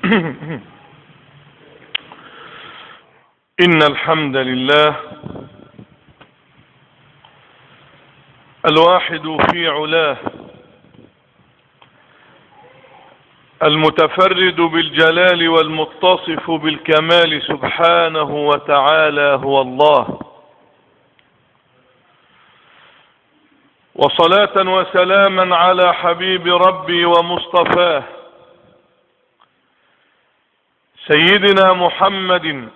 إن الحمد لله الواحد في علاه المتفرد بالجلال والمتصف بالكمال سبحانه وتعالى هو الله وصلاة وسلاما على حبيب ربي ومصطفاه سيدنا محمد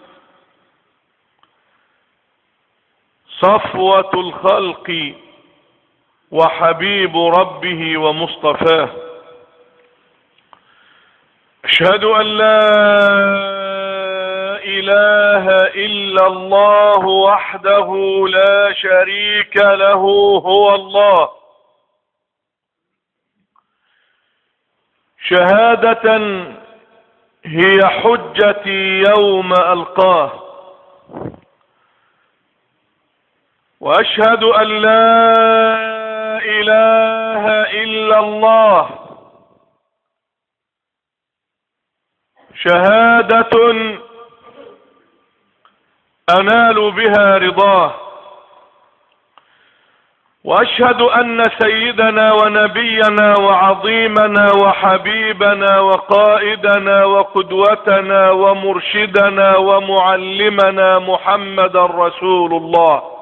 صفوة الخلق وحبيب ربه ومصطفاه اشهد ان لا اله الا الله وحده لا شريك له هو الله شهادة هي حجتي يوم القاه واشهد ان لا اله الا الله شهادة انال بها رضاه واشهد ان سيدنا ونبينا وعظيمنا وحبيبنا وقائدنا وقدوتنا ومرشدنا ومعلمنا محمدا رسول الله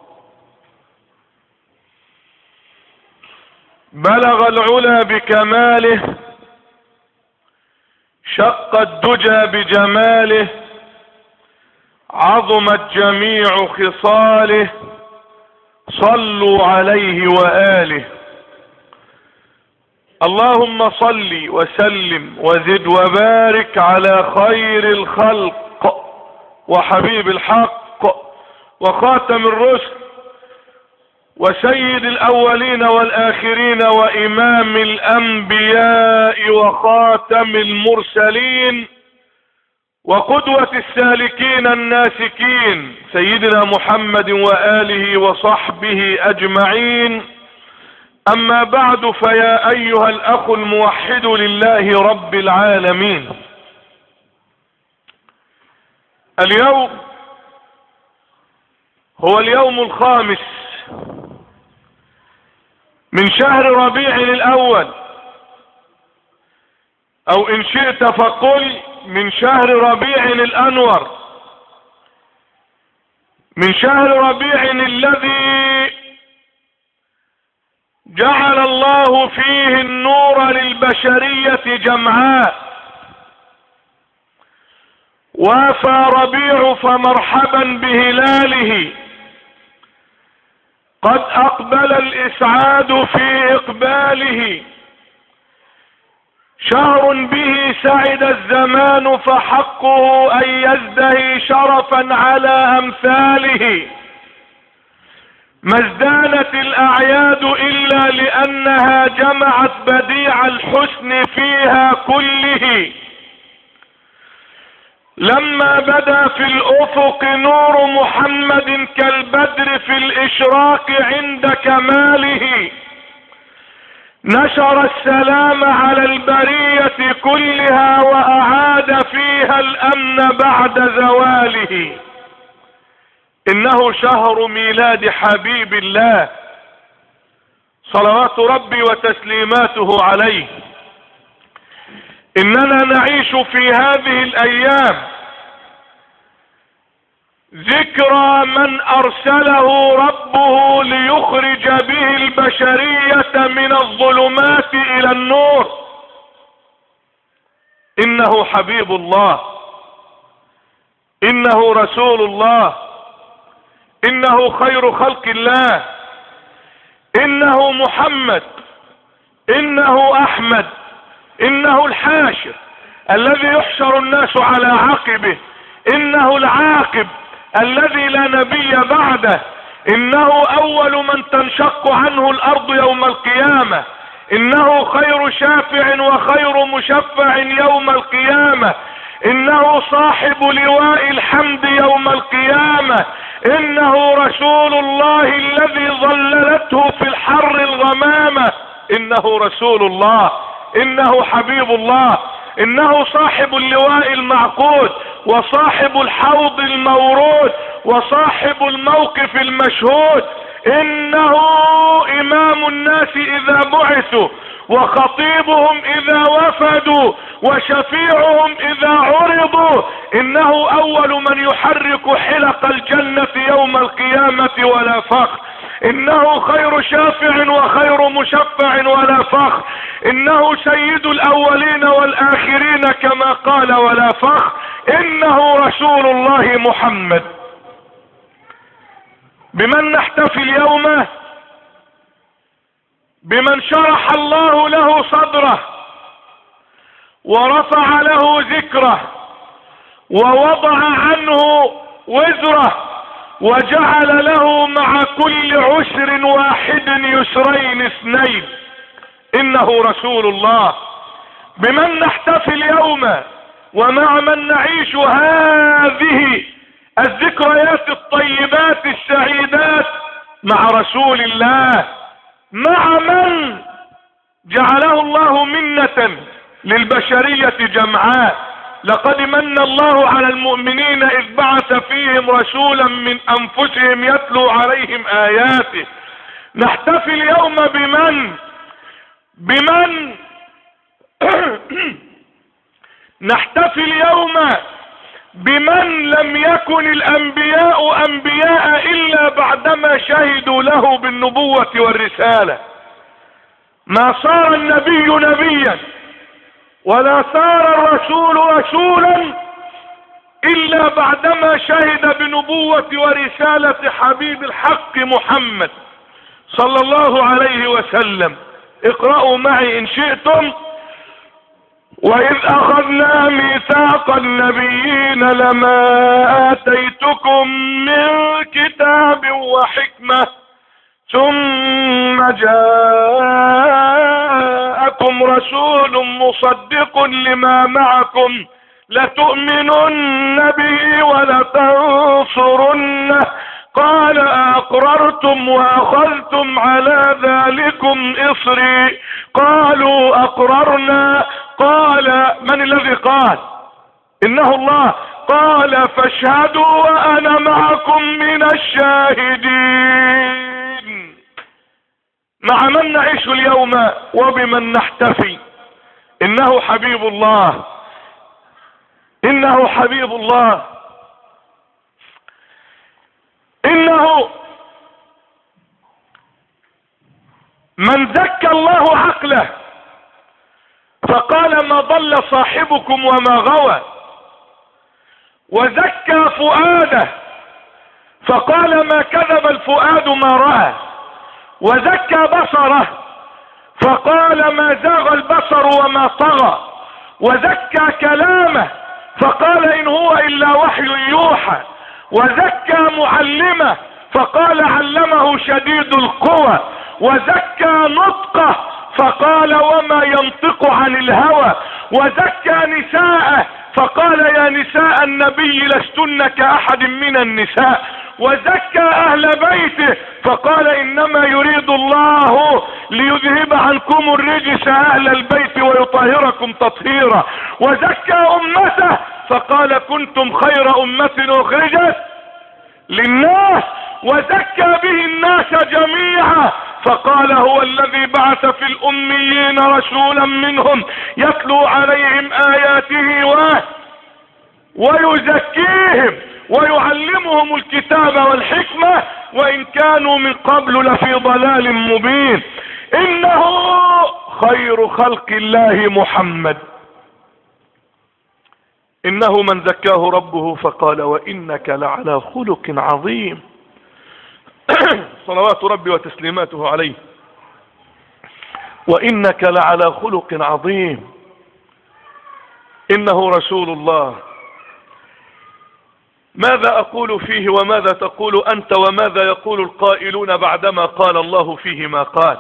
بلغ العلا بكماله شق الدجى بجماله عظمت جميع خصاله صلوا عليه وآله اللهم صل وسلم وزد وبارك على خير الخلق وحبيب الحق وخاتم الرسل وسيد الاولين والاخرين وامام الانبياء وخاتم المرسلين وقدوة السالكين الناسكين سيدنا محمد واله وصحبه اجمعين اما بعد فيا ايها الاخ الموحد لله رب العالمين اليوم هو اليوم الخامس من شهر ربيع الاول او ان شئت فقل من شهر ربيع الانور من شهر ربيع الذي جعل الله فيه النور للبشرية جمعاء وافى ربيع فمرحبا بهلاله قد اقبل الاسعاد في اقباله شهر به سعد الزمان فحقه ان يزدهي شرفا على امثاله ما ازدانت الاعياد الا لانها جمعت بديع الحسن فيها كله لما بدا في الافق نور محمد كالبدر في الاشراق عند كماله نشر السلام على البرية كلها واعاد فيها الامن بعد زواله انه شهر ميلاد حبيب الله صلوات ربي وتسليماته عليه اننا نعيش في هذه الايام ذكرى من ارسله ربه ليخرج به البشرية من الظلمات الى النور انه حبيب الله انه رسول الله انه خير خلق الله انه محمد انه احمد انه الحاشر الذي يحشر الناس على عقبه انه العاقب الذي لا نبي بعده انه اول من تنشق عنه الارض يوم القيامة انه خير شافع وخير مشفع يوم القيامة انه صاحب لواء الحمد يوم القيامة انه رسول الله الذي ظللته في الحر الغمامة انه رسول الله انه حبيب الله انه صاحب اللواء المعقود وصاحب الحوض المورود وصاحب الموقف المشهود انه امام الناس اذا بعثوا وخطيبهم اذا وفدوا وشفيعهم اذا عرضوا انه اول من يحرك حلق الجنة يوم القيامة ولا فخر انه خير شافع وخير مشفع ولا فخر انه سيد الاولين والاخرين كما قال ولا فخر انه رسول الله محمد بمن نحتفي اليوم بمن شرح الله له صدره ورفع له ذكره ووضع عنه وزره وجعل له مع كل عسر واحد يسرين اثنين انه رسول الله بمن نحتفي اليوم ومع من نعيش هذه الذكريات الطيبات السعيدات مع رسول الله مع من جعله الله منة للبشرية جمعاء لقد من الله على المؤمنين اذ بعث فيهم رسولا من انفسهم يتلو عليهم اياته نحتفي اليوم بمن بمن نحتفي اليوم بمن لم يكن الانبياء انبياء الا بعدما شهدوا له بالنبوة والرسالة ما صار النبي نبيا ولا صار الرسول رسولا الا بعدما شهد بنبوة ورسالة حبيب الحق محمد صلى الله عليه وسلم اقرأوا معي ان شئتم وإذ أخذنا ميثاق النبيين لما آتيتكم من كتاب وحكمة ثم جاءكم رسول مصدق لما معكم لتؤمنن به ولتنصرنه قال أقررتم وأخذتم على ذلكم إصري قالوا أقررنا قال من الذي قال إنه الله قال فاشهدوا وأنا معكم من الشاهدين مع من نعيش اليوم وبمن نحتفي إنه حبيب الله إنه حبيب الله انه من زكى الله عقله فقال ما ضل صاحبكم وما غوى وزكى فؤاده فقال ما كذب الفؤاد ما رأى وزكى بصره فقال ما زاغ البصر وما طغى وزكى كلامه فقال ان هو الا وحي يوحى وزكى معلمه فقال علمه شديد القوى وزكى نطقه فقال وما ينطق عن الهوى وزكى نساءه فقال يا نساء النبي لستن كأحد من النساء وزكى اهل بيته فقال انما يريد الله ليذهب عنكم الرجس اهل البيت ويطهركم تطهيرا وزكى امته فقال كنتم خير امة اخرجت للناس وزكى به الناس جميعا فقال هو الذي بعث في الاميين رسولا منهم يتلو عليهم اياته و ويزكيهم ويعلمهم الكتاب والحكمة وان كانوا من قبل لفي ضلال مبين انه خير خلق الله محمد انه من زكاه ربه فقال وانك لعلى خلق عظيم صلوات ربي وتسليماته عليه وانك لعلى خلق عظيم انه رسول الله ماذا اقول فيه وماذا تقول انت وماذا يقول القائلون بعدما قال الله فيه ما قال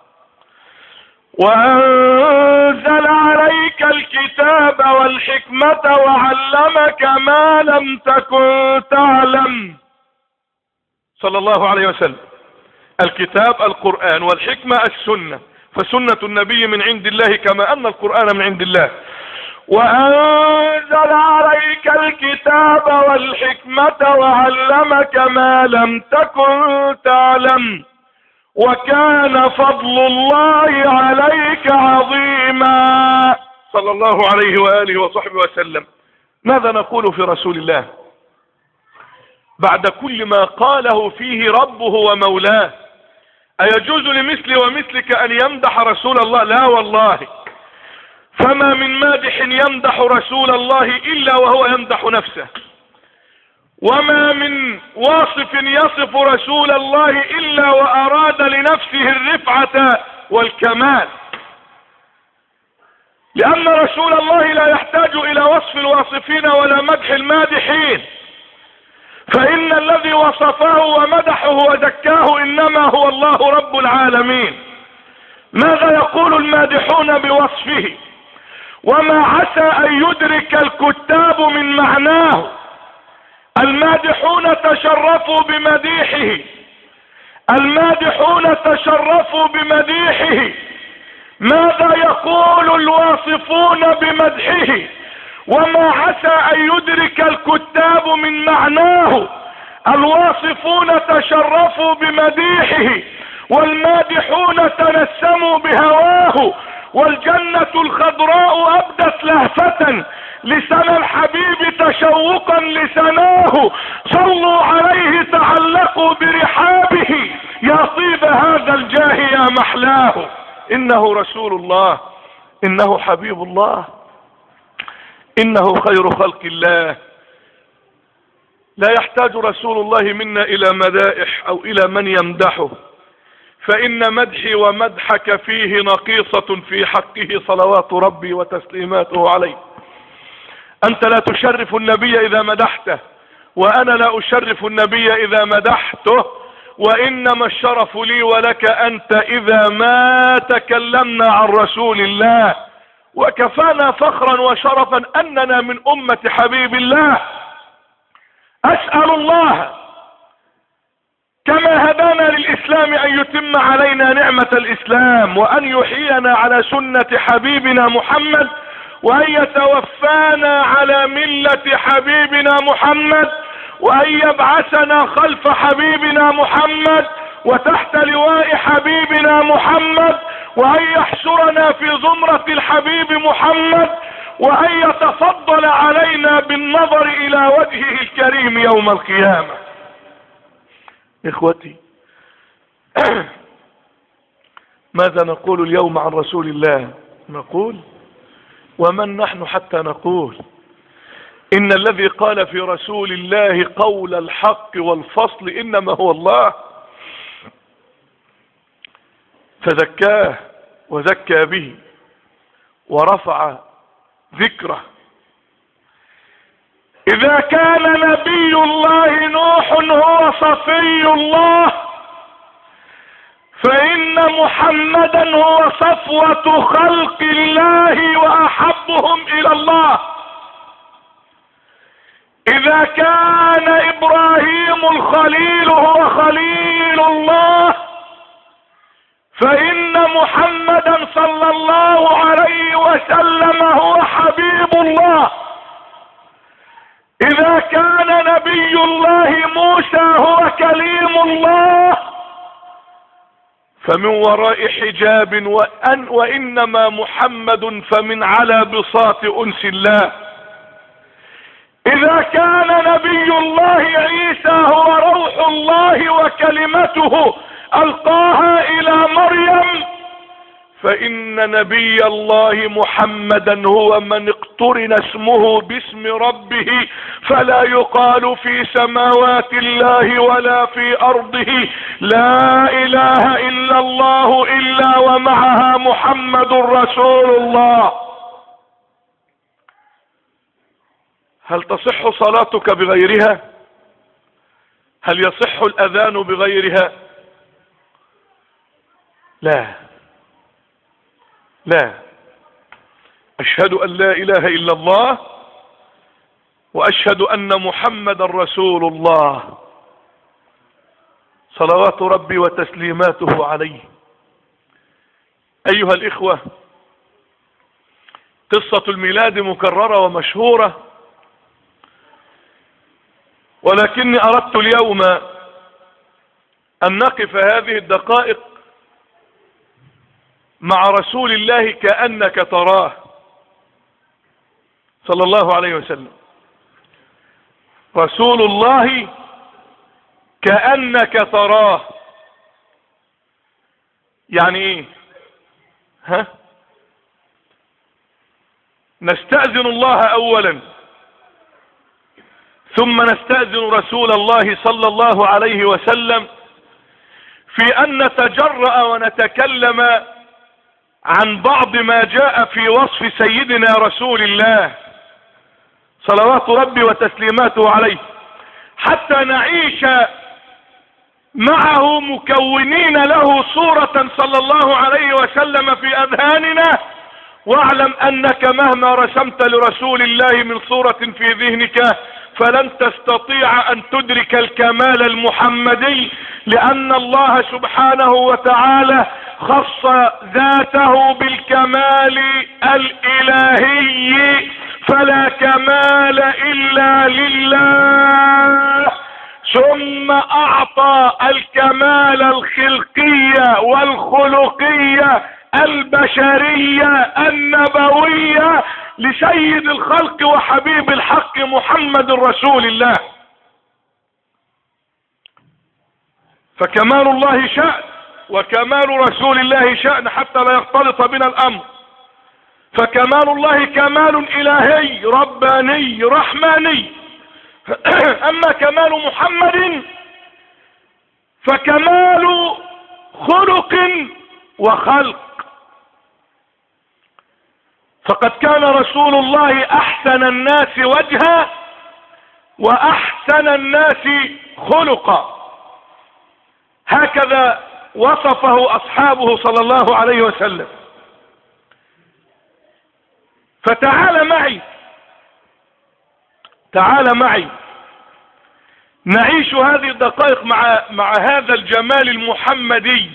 وانزل عليك الكتاب والحكمة وعلمك ما لم تكن تعلم صلى الله عليه وسلم الكتاب القرآن والحكمة السنة فسنة النبي من عند الله كما ان القرآن من عند الله وأنزل عليك الكتاب والحكمة وعلمك ما لم تكن تعلم وكان فضل الله عليك عظيما صلى الله عليه وآله وصحبه وسلم ماذا نقول في رسول الله بعد كل ما قاله فيه ربه ومولاه أيجوز لمثلي ومثلك أن يمدح رسول الله لا والله فما من مادح يمدح رسول الله إلا وهو يمدح نفسه وما من واصف يصف رسول الله إلا وأراد لنفسه الرفعة والكمال لأن رسول الله لا يحتاج إلى وصف الواصفين ولا مدح المادحين فإن الذي وصفه ومدحه وزكاه إنما هو الله رب العالمين ماذا يقول المادحون بوصفه وما عسى أن يدرك الكتاب من معناه المادحون تشرفوا بمديحه المادحون تشرفوا بمديحه ماذا يقول الواصفون بمدحه وما عسى ان يدرك الكتاب من معناه الواصفون تشرفوا بمديحه والمادحون تنسموا بهواه والجنة الخضراء ابدت لهفة لسنا الحبيب تشوقا لسناه صلوا عليه تعلقوا برحابه يا طيب هذا الجاه يا محلاه انه رسول الله انه حبيب الله انه خير خلق الله لا يحتاج رسول الله منا الى مدائح او الى من يمدحه فان مدحي ومدحك فيه نقيصة في حقه صلوات ربي وتسليماته عليه انت لا تشرف النبي اذا مدحته وانا لا اشرف النبي اذا مدحته وانما الشرف لي ولك انت اذا ما تكلمنا عن رسول الله وكفانا فخرا وشرفا اننا من امة حبيب الله اسأل الله كما هدانا للاسلام ان يتم علينا نعمة الاسلام وان يحيينا على سنة حبيبنا محمد وان يتوفانا على ملة حبيبنا محمد وان يبعثنا خلف حبيبنا محمد وتحت لواء حبيبنا محمد وان يحشرنا في زمرة الحبيب محمد وان يتفضل علينا بالنظر الى وجهه الكريم يوم القيامة اخوتي ماذا نقول اليوم عن رسول الله نقول ومن نحن حتى نقول ان الذي قال في رسول الله قول الحق والفصل انما هو الله فزكاه وزكى به ورفع ذكره اذا كان نبي الله نوح هو صفي الله فان محمدا هو صفوة خلق الله واحبهم الى الله اذا كان ابراهيم الخليل هو خليل الله فان محمدا صلى الله عليه وسلم هو حبيب الله اذا كان نبي الله موسى هو كليم الله فمن وراء حجاب وأن وإنما محمد فمن على بساط أنس الله إذا كان نبي الله عيسى هو روح الله وكلمته ألقاها إلى مريم فإن نبي الله محمدا هو من اقترن اسمه باسم ربه فلا يقال في سماوات الله ولا في أرضه لا إله إلا الله إلا ومعها محمد رسول الله هل تصح صلاتك بغيرها هل يصح الأذان بغيرها لا لا اشهد ان لا اله الا الله واشهد ان محمد رسول الله صلوات ربي وتسليماته عليه ايها الاخوة قصة الميلاد مكررة ومشهورة ولكني أردت اليوم أن نقف هذه الدقائق مع رسول الله كأنك تراه صلى الله عليه وسلم رسول الله كأنك تراه يعني ايه ها نستأذن الله اولا ثم نستأذن رسول الله صلى الله عليه وسلم في ان نتجرأ ونتكلم عن بعض ما جاء في وصف سيدنا رسول الله صلوات ربي وتسليماته عليه حتى نعيش معه مكونين له صورة صلى الله عليه وسلم في اذهاننا واعلم انك مهما رسمت لرسول الله من صورة في ذهنك فلن تستطيع ان تدرك الكمال المحمدي لان الله سبحانه وتعالى خص ذاته بالكمال الالهي فلا كمال الا لله ثم اعطى الكمال الخلقية والخلقية البشرية النبوية لسيد الخلق وحبيب الحق محمد رسول الله فكمال الله شأن وكمال رسول الله شأن حتى لا يختلط بنا الامر فكمال الله كمال الهي رباني رحماني اما كمال محمد فكمال خلق وخلق فقد كان رسول الله احسن الناس وجها واحسن الناس خلقا هكذا وصفه اصحابه صلى الله عليه وسلم فتعال معي تعال معي نعيش هذه الدقائق مع مع هذا الجمال المحمدي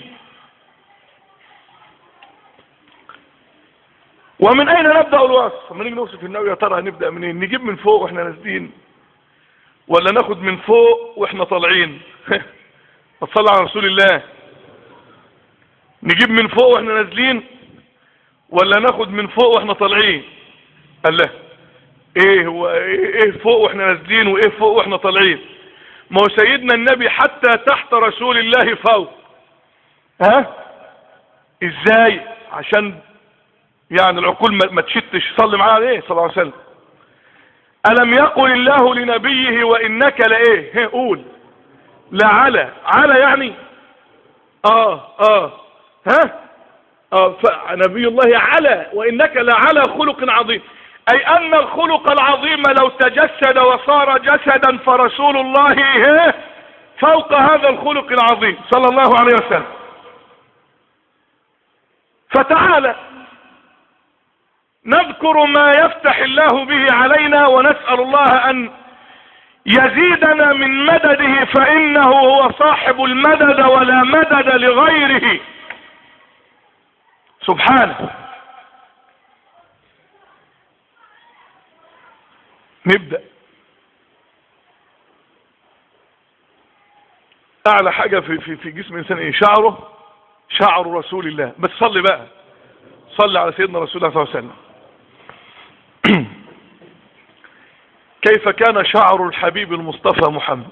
ومن اين نبدأ الوصف من نيجي نوصف النبي يا ترى هنبدأ منين نجيب من فوق واحنا نازلين ولا ناخد من فوق واحنا طالعين صلى على رسول الله نجيب من فوق واحنا نازلين ولا ناخد من فوق واحنا طالعين قال له ايه هو ايه فوق واحنا نازلين وايه فوق واحنا طالعين ما هو سيدنا النبي حتى تحت رسول الله فوق ها ازاي عشان يعني العقول ما تشتش صلي معاه عليه صلى الله عليه وسلم ألم يقل الله لنبيه وإنك لإيه قول لعلى على يعني آه آه ها آه فنبي الله على وإنك لعلى خلق عظيم أي أن الخلق العظيم لو تجسد وصار جسدا فرسول الله فوق هذا الخلق العظيم صلى الله عليه وسلم فتعالى نذكر ما يفتح الله به علينا ونسأل الله أن يزيدنا من مدده فإنه هو صاحب المدد ولا مدد لغيره سبحانه نبدأ اعلى حاجة في, في, في جسم الانسان ايه شعره شعر رسول الله بس صلي بقى صلي على سيدنا رسول الله صلى الله عليه وسلم كيف كان شعر الحبيب المصطفى محمد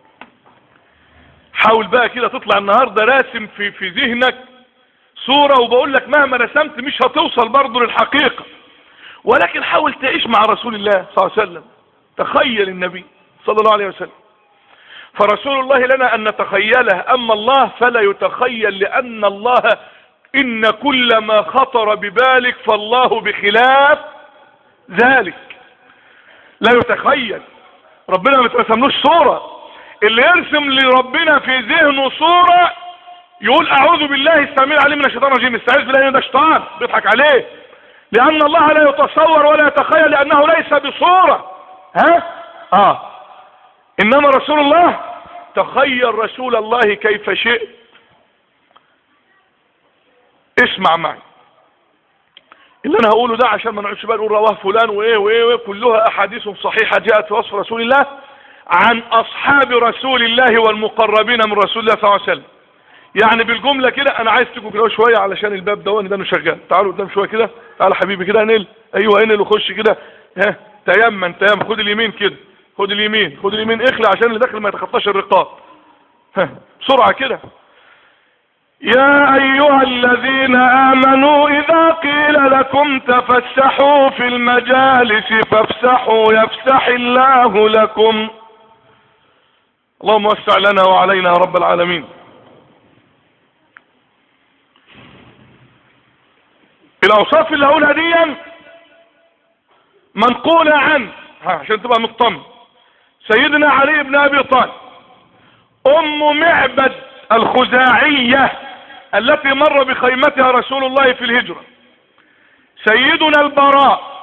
حاول بقى كده تطلع النهاردة راسم في, في ذهنك صورة وبقول لك مهما رسمت مش هتوصل برضه للحقيقة ولكن حاول تعيش مع رسول الله صلى الله عليه وسلم تخيل النبي صلى الله عليه وسلم فرسول الله لنا ان نتخيله اما الله فلا يتخيل لان الله ان كل ما خطر ببالك فالله بخلاف ذلك لا يتخيل ربنا ما ترسملوش صورة اللي يرسم لربنا في ذهنه صورة يقول اعوذ بالله السميع العليم من الشيطان الرجيم استعيذ بالله ده شيطان بيضحك عليه لان الله لا يتصور ولا يتخيل لانه ليس بصورة ها اه انما رسول الله تخيل رسول الله كيف شئت اسمع معي اللي انا هقوله ده عشان ما نقعدش بقى نقول رواه فلان وايه وايه وايه كلها احاديث صحيحه جاءت في وصف رسول الله عن اصحاب رسول الله والمقربين من رسول الله صلى الله عليه وسلم يعني بالجمله كده انا عايز تجوا كده شويه علشان الباب ده ده شغال تعالوا قدام شويه كده تعالى حبيبي كده انقل ايوه انقل وخش كده ها تيمن تيمن خد اليمين كده خد اليمين خد اليمين اخلع عشان اللي داخل ما يتخطاش الرقاب ها بسرعه كده يا ايها الذين امنوا اذا قيل لكم تفسحوا في المجالس فافسحوا يفسح الله لكم اللهم وسع لنا وعلينا يا رب العالمين الاوصاف اللي هقولها دي منقولة عن عشان تبقى مطمن سيدنا علي بن ابي طالب ام معبد الخزاعية التي مر بخيمتها رسول الله في الهجرة سيدنا البراء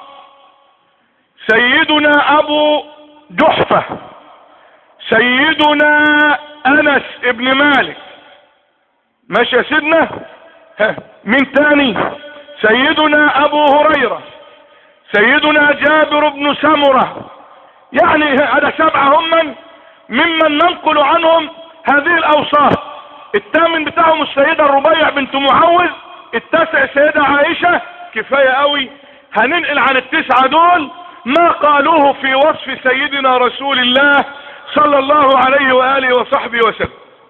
سيدنا ابو جحفة سيدنا انس ابن مالك ماشي يا سيدنا ها مين تاني سيدنا ابو هريرة سيدنا جابر بن سمرة يعني هذا سبعة هم من ممن ننقل عنهم هذه الاوصاف الثامن بتاعهم السيدة الربيع بنت معوذ التاسع السيدة عائشة كفاية قوي هننقل عن التسعة دول ما قالوه في وصف سيدنا رسول الله صلى الله عليه وآله وصحبه وسلم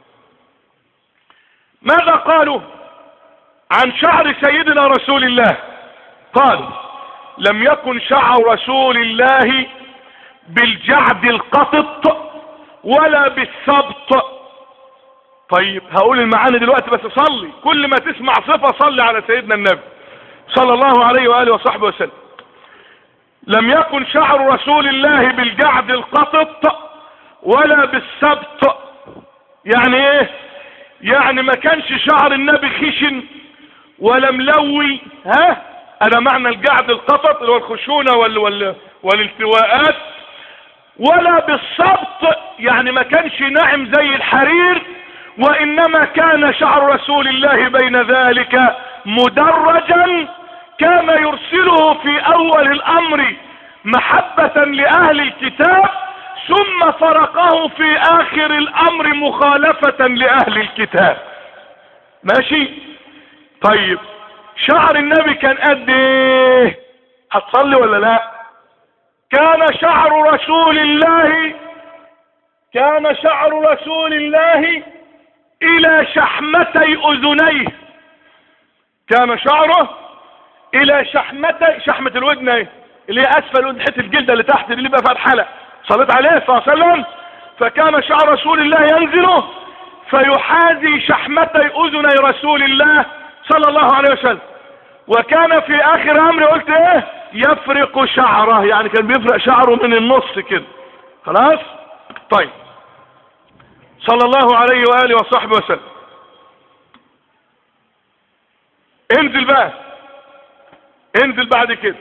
ماذا قالوا عن شعر سيدنا رسول الله قالوا لم يكن شعر رسول الله بالجعد القطط ولا بالسبط طيب هقول المعاني دلوقتي بس صلي كل ما تسمع صفة صلي على سيدنا النبي صلى الله عليه وآله وصحبه وسلم لم يكن شعر رسول الله بالجعد القطط ولا بالسبط يعني ايه يعني ما كانش شعر النبي خشن ولا ملوي ها انا معنى الجعد القطط اللي هو الخشونة وال وال والالتواءات ولا بالسبط يعني ما كانش ناعم زي الحرير وانما كان شعر رسول الله بين ذلك مدرجا كان يرسله في اول الامر محبة لاهل الكتاب ثم فرقه في اخر الامر مخالفة لاهل الكتاب ماشي طيب شعر النبي كان قد ايه هتصلي ولا لا كان شعر رسول الله كان شعر رسول الله الى شحمتي اذنيه كان شعره الى شحمتي شحمة الودن ايه اللي هي اسفل ودن حته الجلدة اللي تحت اللي بقى فيها الحلق صليت عليه صلى الله عليه وسلم فكان شعر رسول الله ينزل فيحاذي شحمتي اذني رسول الله صلى الله عليه وسلم وكان في اخر امر قلت ايه يفرق شعره يعني كان بيفرق شعره من النص كده خلاص طيب صلى الله عليه وآله وصحبه وسلم انزل بقى انزل بعد كده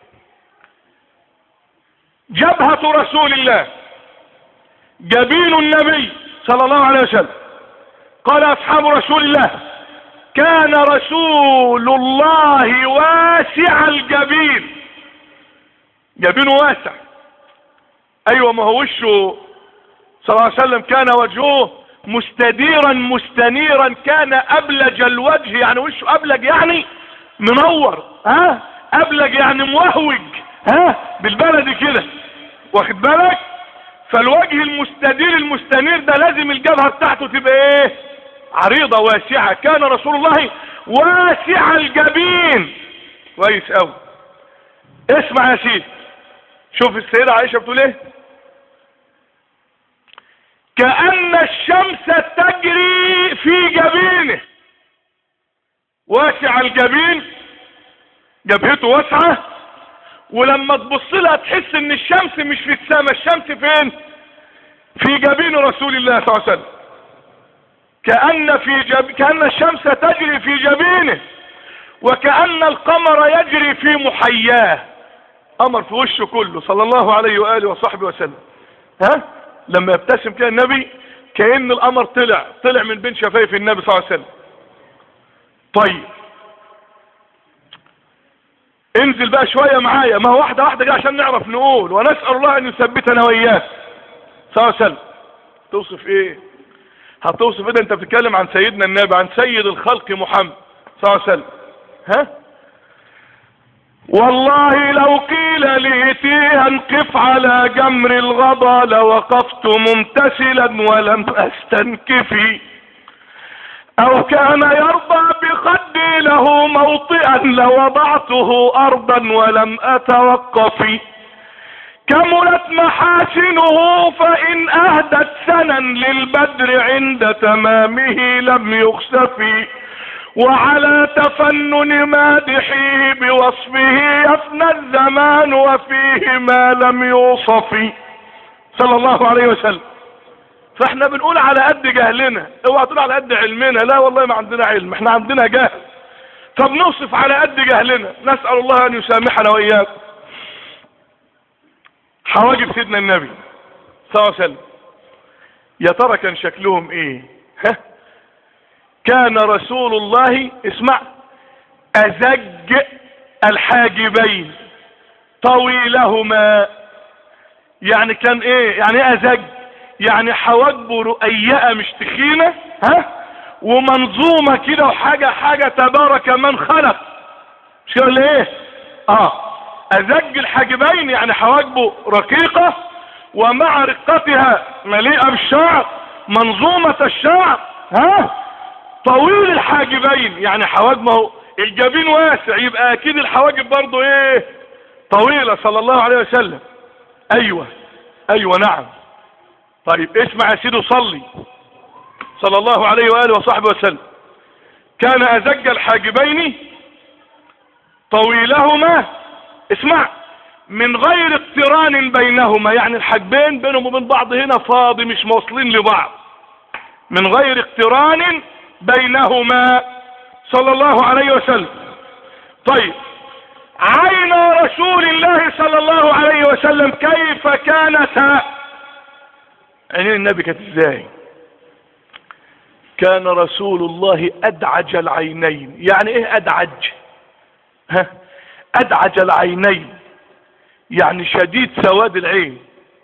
جبهة رسول الله جبين النبي صلى الله عليه وسلم قال اصحاب رسول الله كان رسول الله واسع الجبين جبينه واسع ايوه ما هو وشه صلى الله عليه وسلم كان وجهه مستديرا مستنيرا كان ابلج الوجه يعني وشه ابلج يعني منور ها ابلج يعني موهوج ها بالبلدي كده واخد بالك فالوجه المستدير المستنير ده لازم الجبهة بتاعته تبقى ايه عريضة واسعة كان رسول الله واسع الجبين كويس قوي اسمع يا سيدي شوف السيدة عائشة بتقول ايه كأن الشمس تجري في جبينه واسع الجبين جبهته واسعة ولما تبص لها تحس ان الشمس مش في السماء الشمس فين في جبين رسول الله صلى الله عليه وسلم كأن في جب... كأن الشمس تجري في جبينه وكأن القمر يجري في محياه قمر في وشه كله صلى الله عليه وآله وصحبه وسلم ها لما يبتسم كده النبي كأن القمر طلع طلع من بين شفايف النبي صلى الله عليه وسلم طيب انزل بقى شوية معايا ما هو واحدة واحدة كده عشان نعرف نقول ونسأل الله ان يثبتنا وإياك صلى الله عليه وسلم توصف ايه هتوصف ايه ده انت بتتكلم عن سيدنا النبي عن سيد الخلق محمد صلى الله عليه وسلم ها والله لو قيل لي تيها انقف على جمر الغضا لوقفت ممتثلا ولم استنكفي او كان يرضى بخدي له موطئا لوضعته ارضا ولم اتوقف كملت محاسنه فان اهدت سنا للبدر عند تمامه لم يخسفي وعلى تفنن مادحيه بوصفه يفنى الزمان وفيه ما لم يوصف صلى الله عليه وسلم فاحنا بنقول على قد جهلنا اوعى تقول على قد علمنا لا والله ما عندنا علم احنا عندنا جهل طب نوصف على قد جهلنا نسأل الله ان يسامحنا واياكم حواجب سيدنا النبي صلى الله عليه وسلم يا ترى كان شكلهم ايه ها كان رسول الله اسمع ازج الحاجبين طويلهما يعني كان ايه يعني ايه ازج يعني حواجبه رؤيئة مش تخينة ها ومنظومة كده وحاجة حاجة تبارك من خلق مش كده ولا ايه اه ازج الحاجبين يعني حواجبه رقيقة ومع رقتها مليئة بالشعر منظومة الشعر ها طويل الحاجبين يعني حواجبه الجبين واسع يبقى اكيد الحواجب برضه ايه طويلة صلى الله عليه وسلم ايوه ايوه نعم طيب اسمع يا سيدي صلي صلى الله عليه وآله وصحبه وسلم كان أزج الحاجبين طويلهما اسمع من غير اقتران بينهما يعني الحاجبين بينهم وبين بعض هنا فاضي مش موصلين لبعض من غير اقتران بينهما صلى الله عليه وسلم طيب عين رسول الله صلى الله عليه وسلم كيف كانتا عينين النبي كانت ازاي كان رسول الله ادعج العينين يعني ايه ادعج ها ادعج العينين يعني شديد سواد العين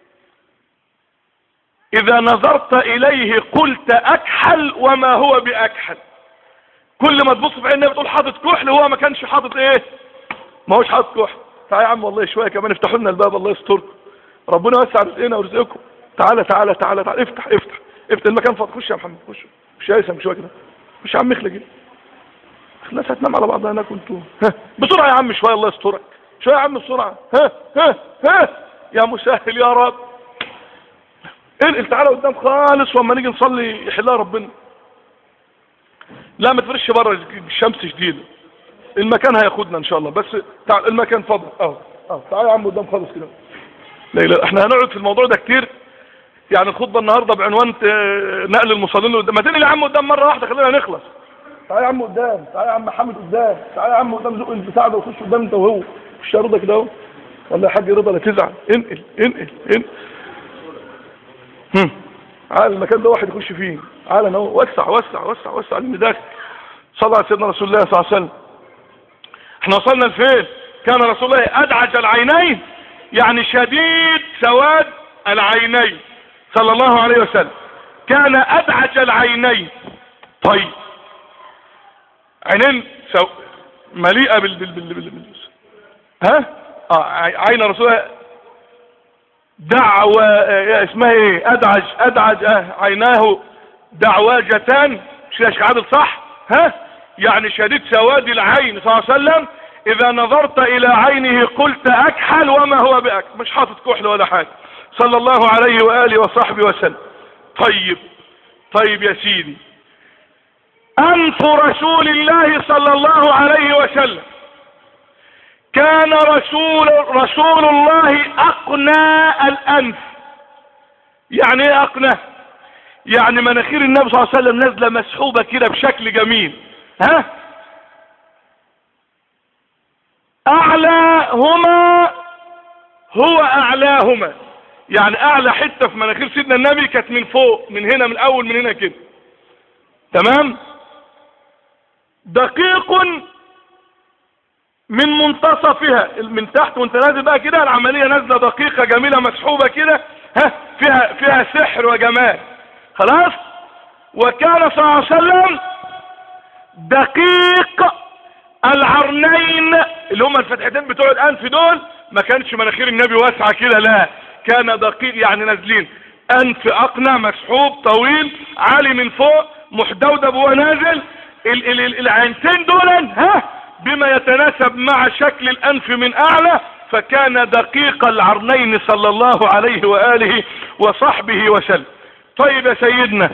اذا نظرت اليه قلت اكحل وما هو باكحل كل ما تبص في عينه بتقول حاطط كحل هو ما كانش حاطط ايه ما هوش حاطط كحل تعالى يا عم والله شويه كمان افتحوا لنا الباب الله يستركم ربنا يوسع رزقنا ورزقكم تعالى تعالى تعالى تعالى افتح افتح افتح المكان فاضي خش يا محمد خش مش هيثم شويه كده مش يا عم اخلق كده الناس هتنام على بعضها هناك وانتوا ها بسرعه يا عم شويه الله يسترك شويه يا عم بسرعه ها ها ها يا مسهل يا رب انقل تعالى قدام خالص واما نيجي نصلي يحلها ربنا لا ما تفرش بره الشمس شديده المكان هياخدنا ان شاء الله بس تعال المكان فاضي اهو اهو تعالى يا عم قدام خالص كده لا لا احنا هنقعد في الموضوع ده كتير يعني الخطبه النهارده بعنوان نقل المصلين قدام ما تنقل يا عم قدام مره واحده خلينا نخلص تعالى يا عم قدام تعالى يا عم محمد قدام تعالى يا عم قدام زق البتاع ده وخش قدام انت وهو خش يا رضا كده اهو ولا يا حاج رضا لا تزعل انقل انقل انقل هم تعالى المكان ده واحد يخش فيه تعالى اهو وسع وسع وسع وسع لان داخل صلى على سيدنا رسول الله صلى الله عليه وسلم احنا وصلنا لفين كان رسول الله ادعج العينين يعني شديد سواد العينين صلى الله عليه وسلم كان ادعج العينين طيب عينين سو... مليئة بال... بال... بال... بال... بال... ها اه عين رسول الله دعوة اه اسمها ايه ادعج ادعج اه عيناه دعواجتان مش عادل صح ها يعني شديد سواد العين صلى الله عليه وسلم اذا نظرت الى عينه قلت اكحل وما هو باكحل مش حاطط كحل ولا حاجة صلى الله عليه وآله وصحبه وسلم طيب طيب يا سيدي أنف رسول الله صلى الله عليه وسلم كان رسول رسول الله أقنى الأنف يعني ايه أقنى يعني مناخير النبي صلى الله عليه وسلم نازلة مسحوبة كده بشكل جميل ها أعلاهما هو أعلاهما يعني اعلى حتة في مناخير سيدنا النبي كانت من فوق من هنا من اول من هنا كده تمام دقيق من منتصفها من تحت وانت نازل بقى كده العملية نازلة دقيقة جميلة مسحوبة كده ها فيها فيها سحر وجمال خلاص وكان صلى الله عليه وسلم دقيق العرنين اللي هم الفتحتين بتوع الانف دول ما كانش مناخير النبي واسعة كده لا كان دقيق يعني نازلين انف اقنع مسحوب طويل عالي من فوق محدودب وهو نازل ال ال ال العينتين دول ها بما يتناسب مع شكل الانف من اعلى فكان دقيق العرنين صلى الله عليه وآله وصحبه وسلم طيب يا سيدنا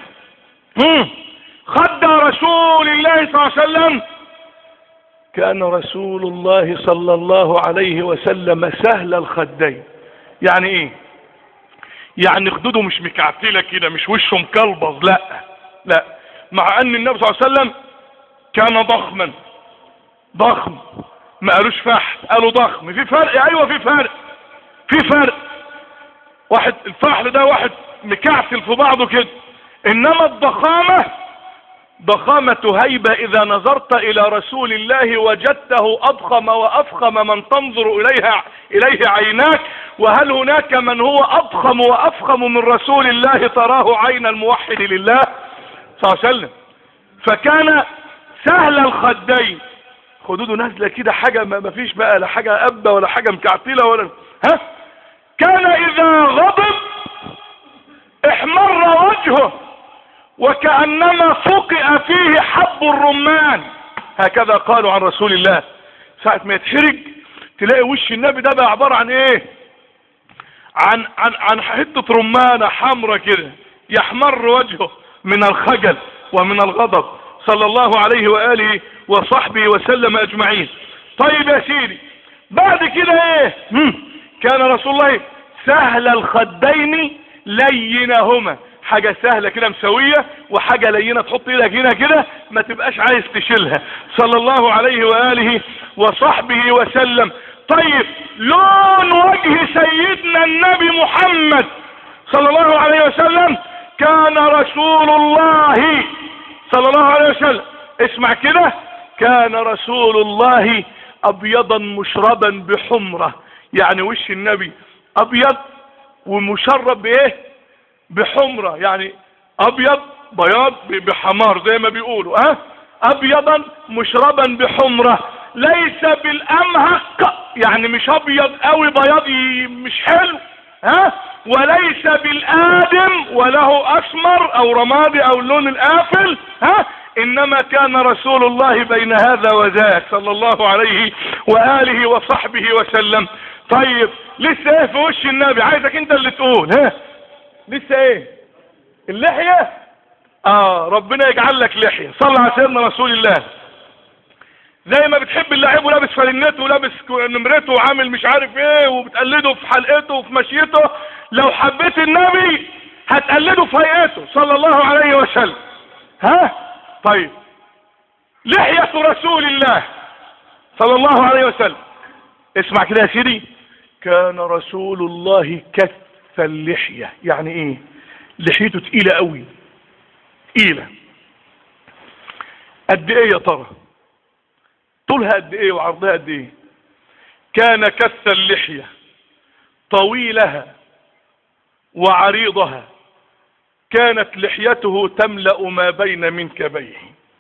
خد رسول الله صلى الله عليه وسلم كان رسول الله صلى الله عليه وسلم سهل الخدين يعني ايه يعني خدوده مش مكعتلة كده مش وشه مكلبظ لا لا مع ان النبي صلى الله عليه وسلم كان ضخما ضخم ما قالوش فحل قالوا ضخم في فرق ايوه في فرق في فرق واحد الفحل ده واحد مكعتل في بعضه كده انما الضخامة ضخامة هيبة اذا نظرت الى رسول الله وجدته اضخم وافخم من تنظر اليها اليه عيناك وهل هناك من هو اضخم وافخم من رسول الله تراه عين الموحد لله صلى الله عليه وسلم فكان سهل الخدين خدوده نازله كده حاجه ما فيش بقى لا حاجه ابه ولا حاجه مكعتله ولا ها كان اذا غضب احمر وجهه وكانما فقئ فيه حب الرمان هكذا قالوا عن رسول الله ساعه ما يتحرج تلاقي وش النبي ده بقى عباره عن ايه عن عن عن حته رمانه حمرة كده يحمر وجهه من الخجل ومن الغضب صلى الله عليه واله وصحبه وسلم اجمعين طيب يا سيدي بعد كده ايه كان رسول الله سهل الخدين لينهما حاجة سهلة كده مسوية وحاجة لينة تحط ايدك هنا كده ما تبقاش عايز تشيلها صلى الله عليه وآله وصحبه وسلم طيب لون وجه سيدنا النبي محمد صلى الله عليه وسلم كان رسول الله صلى الله عليه وسلم اسمع كده كان رسول الله ابيضا مشربا بحمرة يعني وش النبي ابيض ومشرب بايه بحمرة يعني ابيض بياض بحمار زي ما بيقولوا ها ابيضا مشربا بحمرة ليس بالامهق يعني مش ابيض قوي بياضي مش حلو ها وليس بالادم وله اسمر او رمادي او اللون القافل ها انما كان رسول الله بين هذا وذاك صلى الله عليه واله وصحبه وسلم طيب لسه ايه في وش النبي عايزك انت اللي تقول ها لسه ايه اللحية اه ربنا يجعل لك لحية صلى على سيدنا رسول الله زي ما بتحب اللعيب ولابس فلنته ولابس نمرته وعامل مش عارف ايه وبتقلده في حلقته وفي مشيته لو حبيت النبي هتقلده في هيئته صلى الله عليه وسلم ها طيب لحية رسول الله صلى الله عليه وسلم اسمع كده يا سيدي كان رسول الله كث اللحية يعني ايه لحيته تقيلة قوي تقيلة قد ايه يا ترى طولها قد ايه وعرضها قد ايه كان كث اللحية طويلها وعريضها كانت لحيته تملأ ما بين منكبيه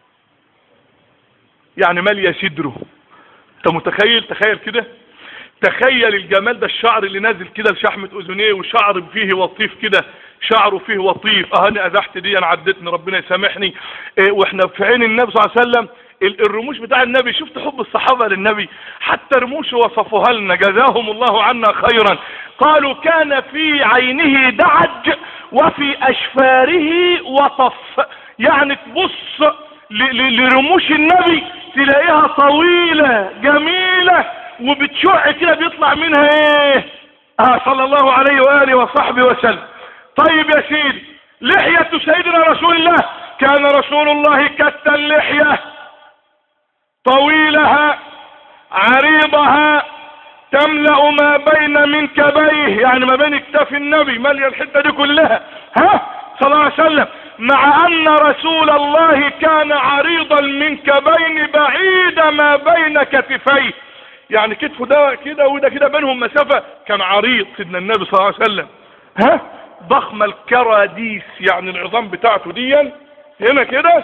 يعني مالية صدره انت متخيل تخيل كده تخيل الجمال ده الشعر اللي نازل كده لشحمة اذنيه وشعر فيه وطيف كده شعره فيه وطيف اه انا ازحت دي انا عدتني ربنا يسامحني إيه واحنا في عين النبي صلى الله عليه وسلم الرموش بتاع النبي شفت حب الصحابة للنبي حتى رموش وصفوها لنا جزاهم الله عنا خيرا قالوا كان في عينه دعج وفي اشفاره وطف يعني تبص لرموش النبي تلاقيها طويلة جميلة وبتشع كده بيطلع منها ايه اه صلى الله عليه وآله وصحبه وسلم طيب يا سيدي لحية سيدنا رسول الله كان رسول الله كت اللحية طويلها عريضها تملأ ما بين منكبيه يعني ما بين اكتاف النبي مالية الحتة دي كلها ها صلى الله عليه وسلم مع ان رسول الله كان عريض المنكبين بعيد ما بين كتفيه يعني كتفه ده كده وده كده بينهم مسافة كان عريض سيدنا النبي صلى الله عليه وسلم ها ضخم الكراديس يعني العظام بتاعته دي هنا كده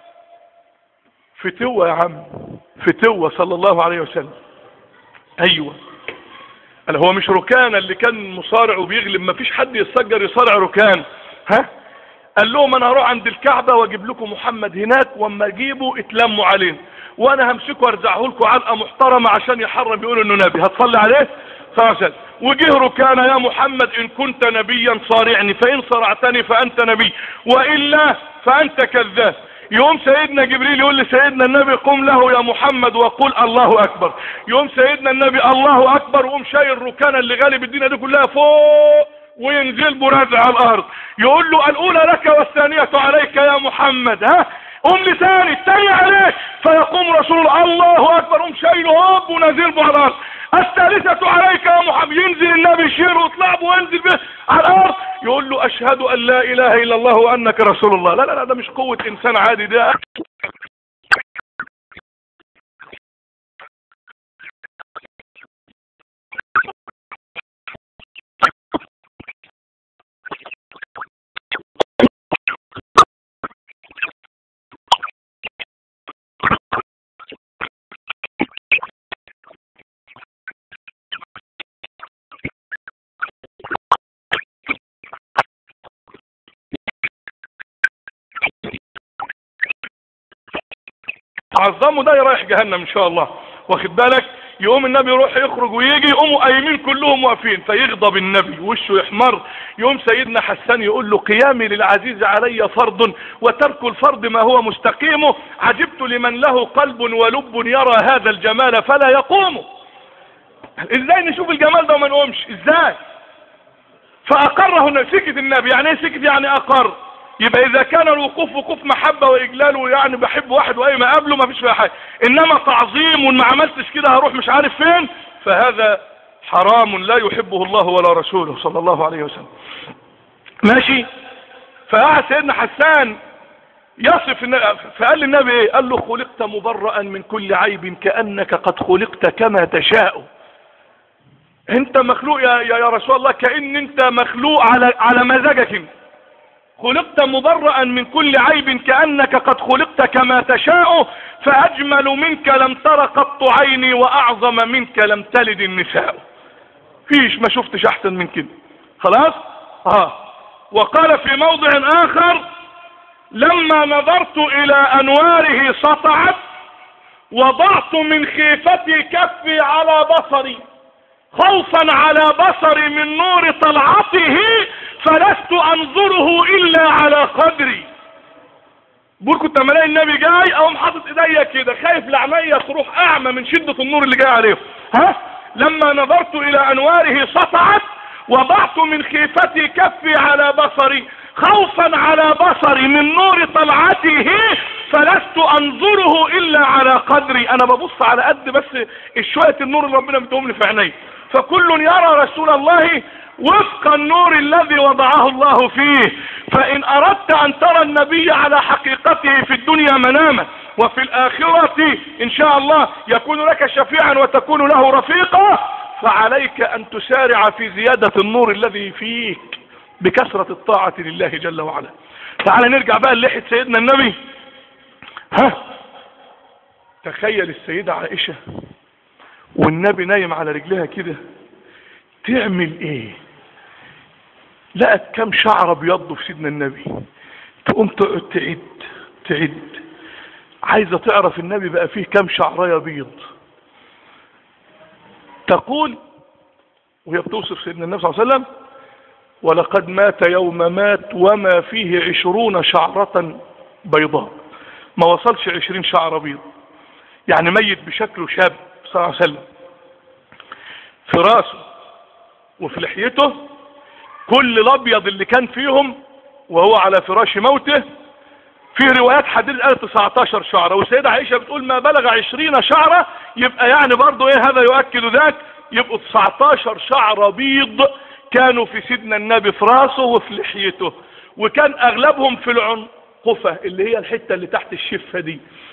فتوة يا عم فتوة صلى الله عليه وسلم ايوه قال هو مش ركان اللي كان مصارع وبيغلب ما فيش حد يتسجر يصارع ركان ها قال لهم انا هروح عند الكعبة واجيب لكم محمد هناك واما اجيبه اتلموا عليه وانا همسكه وارزعه لكم علقه محترمه عشان يحرم يقول انه نبي هتصلي عليه صلى الله عليه وسلم وجه ركان يا محمد ان كنت نبيا صارعني فان صرعتني فانت نبي والا فانت كذاب يوم سيدنا جبريل يقول لسيدنا النبي قم له يا محمد وقل الله اكبر يوم سيدنا النبي الله اكبر وقوم شايل ركان اللي غالب الدنيا دي كلها فوق وينزل براد على الارض يقول له الاولى لك والثانية عليك يا محمد ها قوم لساني الثاني عليك فيقوم رسول الله الله اكبر قوم شايله هوب ونازل به على الارض الثالثة عليك يا محمد ينزل النبي يشير ويطلع وينزل به على الارض يقول له اشهد ان لا اله الا الله وانك رسول الله لا لا لا ده مش قوة انسان عادي ده عظمه ده رايح جهنم ان شاء الله واخد بالك يقوم النبي يروح يخرج ويجي يقوموا قايمين كلهم واقفين فيغضب النبي وشه يحمر يقوم سيدنا حسان يقول له قيامي للعزيز علي فرض وترك الفرض ما هو مستقيم عجبت لمن له قلب ولب يرى هذا الجمال فلا يقوم ازاي نشوف الجمال ده وما نقومش ازاي فاقره سكت النبي يعني ايه سكت يعني اقر يبقى اذا كان الوقوف وقوف محبة واجلال ويعني بحب واحد واي ما قابله ما فيش فيها حاجة انما تعظيم وما عملتش كده هروح مش عارف فين فهذا حرام لا يحبه الله ولا رسوله صلى الله عليه وسلم ماشي فقعد سيدنا حسان يصف فقال للنبي ايه قال له خلقت مبرأ من كل عيب كأنك قد خلقت كما تشاء انت مخلوق يا, يا رسول الله كأن انت مخلوق على على مزاجك انت خلقت مبرأ من كل عيب كأنك قد خلقت كما تشاء فأجمل منك لم تر قط عيني وأعظم منك لم تلد النساء فيش ما شفتش أحسن من كده خلاص اه وقال في موضع آخر لما نظرت إلى أنواره سطعت وضعت من خيفتي كفي على بصري خوفا على بصري من نور طلعته فلست انظره الا على قدري بقول كنت لما الاقي النبي جاي اقوم حاطط ايديا كده خايف لعمية تروح اعمى من شدة النور اللي جاي عليه ها لما نظرت الى انواره سطعت وضعت من خيفتي كفي على بصري خوفا على بصري من نور طلعته فلست انظره الا على قدري انا ببص على قد بس الشوية النور اللي ربنا مديهم لي في عيني فكل يرى رسول الله وفق النور الذي وضعه الله فيه فإن أردت أن ترى النبي على حقيقته في الدنيا مناما وفي الآخرة إن شاء الله يكون لك شفيعا وتكون له رفيقا فعليك أن تسارع في زيادة النور الذي فيك بكثرة الطاعة لله جل وعلا تعال نرجع بقى للحية سيدنا النبي ها تخيل السيدة عائشة والنبي نايم على رجلها كده تعمل ايه لقت كم شعر بيض في سيدنا النبي تقوم تقعد تعد تعد عايزة تعرف النبي بقى فيه كم شعرايه بيض تقول وهي بتوصف سيدنا النبي صلى الله عليه وسلم ولقد مات يوم مات وما فيه عشرون شعرة بيضاء ما وصلش عشرين شعر بيض يعني ميت بشكله شاب صلى الله عليه وسلم في راسه وفي لحيته كل الابيض اللي كان فيهم وهو على فراش موته في روايات حديث قال 19 شعرة والسيدة عائشة بتقول ما بلغ 20 شعرة يبقى يعني برضو ايه هذا يؤكد ذاك يبقوا 19 شعرة بيض كانوا في سيدنا النبي في راسه وفي لحيته وكان اغلبهم في العنقفة اللي هي الحتة اللي تحت الشفة دي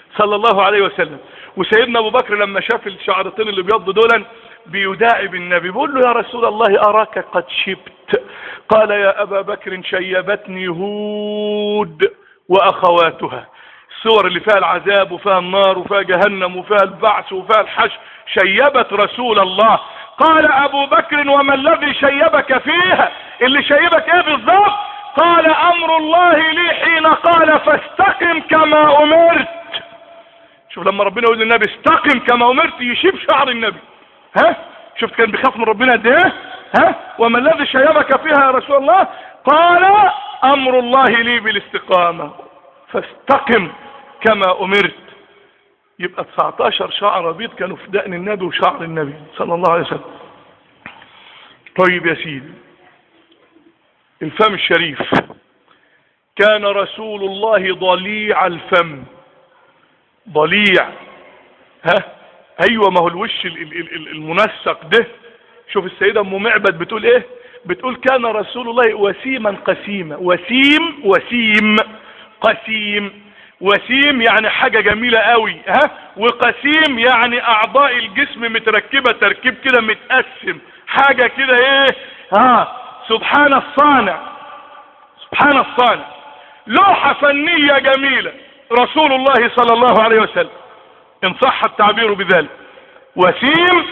صلى الله عليه وسلم وسيدنا ابو بكر لما شاف الشعرتين اللي بيض دولا بيداعب النبي بيقول له يا رسول الله اراك قد شبت قال يا ابا بكر شيبتني هود واخواتها الصور اللي فيها العذاب وفيها النار وفيها جهنم وفيها البعث وفيها الحشر شيبت رسول الله قال ابو بكر وما الذي شيبك فيها اللي شيبك ايه بالظبط قال امر الله لي حين قال فاستقم كما امرت شوف لما ربنا يقول للنبي استقم كما امرت يشيب شعر النبي ها شفت كان بيخاف من ربنا قد ايه ها وما الذي شيبك فيها يا رسول الله قال امر الله لي بالاستقامه فاستقم كما امرت يبقى 19 شعر بيض كانوا في دقن النبي وشعر النبي صلى الله عليه وسلم طيب يا سيدي الفم الشريف كان رسول الله ضليع الفم ضليع ها ايوه ما هو الوش المنسق ده شوف السيدة ام معبد بتقول ايه بتقول كان رسول الله وسيما قسيما وسيم وسيم قسيم وسيم يعني حاجة جميلة قوي ها وقسيم يعني اعضاء الجسم متركبة تركيب كده متقسم حاجة كده ايه ها سبحان الصانع سبحان الصانع لوحة فنية جميلة رسول الله صلى الله عليه وسلم ان صح التعبير بذلك وسيم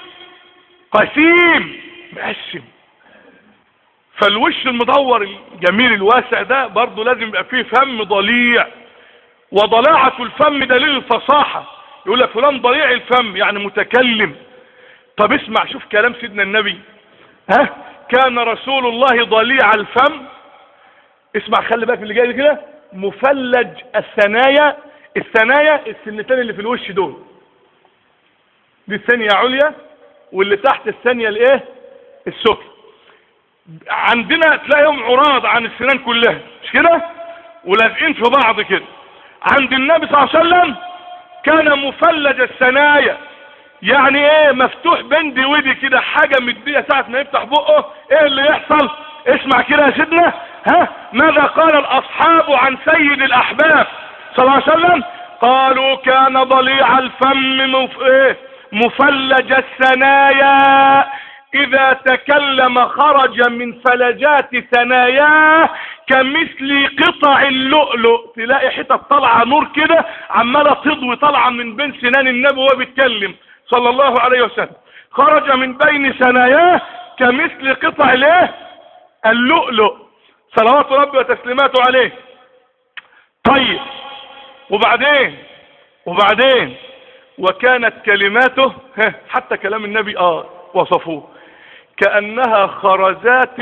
قسيم مقسم فالوش المدور الجميل الواسع ده برضه لازم يبقى فيه فم ضليع وضلاعة الفم دليل الفصاحة يقول لك فلان ضليع الفم يعني متكلم طب اسمع شوف كلام سيدنا النبي ها كان رسول الله ضليع الفم اسمع خلي بالك من اللي جاي كده مفلج الثنايا الثنايا السنتين اللي في الوش دول دي الثانية عليا واللي تحت الثانية الايه السفلى عندنا تلاقيهم عراض عن السنان كلها مش كده ولازقين في بعض كده عند النبي صلى الله عليه وسلم كان مفلج الثنايا يعني ايه مفتوح بين دي ودي كده حاجة مدية ساعة ما يفتح بقه ايه اللي يحصل اسمع كده يا سيدنا ها ماذا قال الاصحاب عن سيد الاحباب صلى الله عليه وسلم قالوا كان ضليع الفم مف... ايه مفلج الثنايا اذا تكلم خرج من فلجات ثناياه كمثل قطع اللؤلؤ تلاقي حتة طالعة نور كده عمالة تضوي طالعة من بين سنان النبي وهو بيتكلم صلى الله عليه وسلم خرج من بين ثناياه كمثل قطع الايه اللؤلؤ صلوات ربي وتسليماته عليه طيب وبعدين وبعدين وكانت كلماته حتى كلام النبي اه وصفوه كأنها خرزات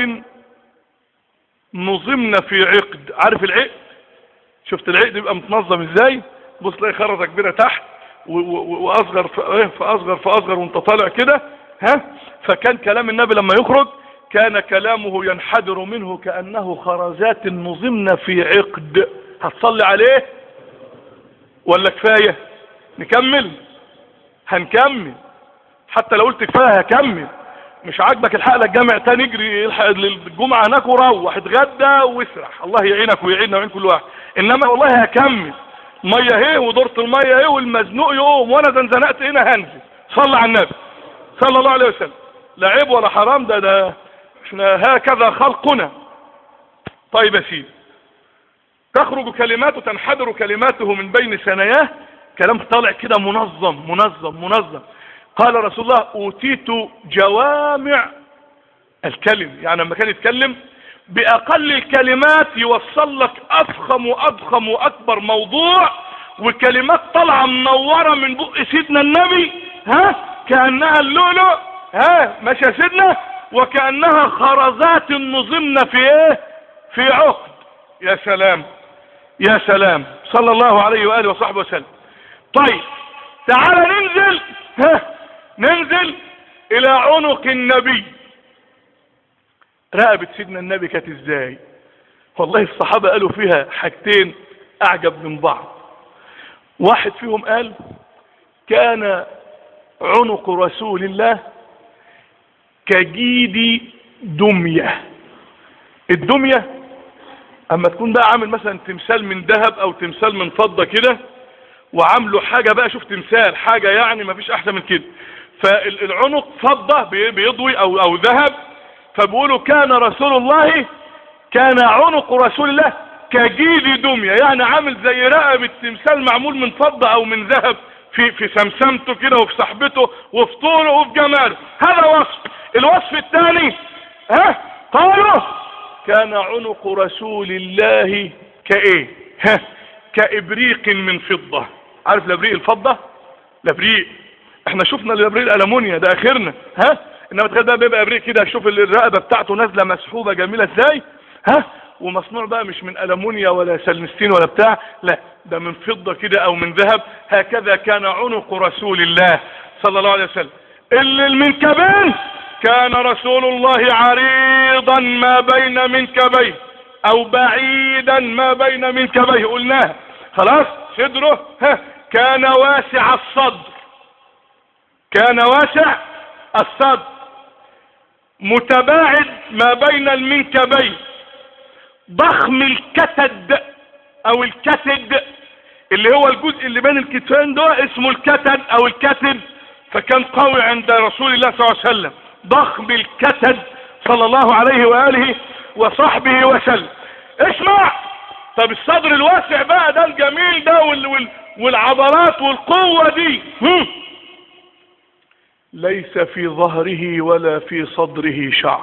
نظمن في عقد عارف العقد شفت العقد يبقى متنظم ازاي بص تلاقي خرزة كبيرة تحت واصغر فاصغر فاصغر وانت طالع كده ها فكان كلام النبي لما يخرج كان كلامه ينحدر منه كأنه خرزات نظمن في عقد هتصلي عليه ولا كفاية نكمل هنكمل حتى لو قلت كفاية هكمل مش عاجبك الحق لك جامع تاني اجري الحق الجمعة هناك وروح اتغدى واسرح الله يعينك ويعيننا ويعين كل واحد انما والله هكمل مية اهي ودورة المية اهي والمزنوق يقوم وانا زنزنقت هنا هنزل صلى على النبي صلى الله عليه وسلم لا عيب ولا حرام ده ده احنا هكذا خلقنا طيب يا سيدي تخرج كلماته تنحدر كلماته من بين ثناياه كلام طالع كده منظم منظم منظم قال رسول الله اوتيت جوامع الكلم يعني لما كان يتكلم باقل الكلمات يوصل لك افخم واضخم واكبر موضوع وكلمات طالعه منوره من بق سيدنا النبي ها كانها اللؤلؤ ها ماشي يا سيدنا وكانها خرزات نظمن في ايه في عقد يا سلام يا سلام صلى الله عليه واله وصحبه وسلم طيب تعال ننزل ها ننزل الى عنق النبي رقبة سيدنا النبي كانت ازاي والله الصحابة قالوا فيها حاجتين اعجب من بعض واحد فيهم قال كان عنق رسول الله كجيد دمية الدمية اما تكون بقى عامل مثلا تمثال من ذهب او تمثال من فضة كده وعامله حاجة بقى شوف تمثال حاجة يعني ما فيش احسن من كده فالعنق فضة بيضوي او او ذهب فبيقولوا كان رسول الله كان عنق رسول الله كجيد دمية يعني عامل زي رقبة تمثال معمول من فضة او من ذهب في في سمسمته كده وفي صحبته وفي طوله وفي جماله هذا وصف الوصف الثاني ها قالوا كان عنق رسول الله كايه ها كابريق من فضة عارف لبريق الفضة لبريق احنا شفنا لبريق الالمونيا ده اخرنا ها انما تخيل بقى بيبقى ابريق كده شوف الرقبه بتاعته نازله مسحوبه جميله ازاي ها ومصنوع بقى مش من ألمونيا ولا سلمستين ولا بتاع لا ده من فضة كده أو من ذهب هكذا كان عنق رسول الله صلى الله عليه وسلم اللي المنكبين كان رسول الله عريضا ما بين منكبيه أو بعيدا ما بين منكبيه قلناها خلاص صدره ها كان واسع الصدر كان واسع الصدر متباعد ما بين المنكبين ضخم الكتد او الكتد اللي هو الجزء اللي بين الكتفين ده اسمه الكتد او الكتد فكان قوي عند رسول الله صلى الله عليه وسلم ضخم الكتد صلى الله عليه وآله وصحبه وسلم اسمع طب الصدر الواسع بقى ده الجميل ده وال وال والعضلات والقوة دي هم. ليس في ظهره ولا في صدره شعر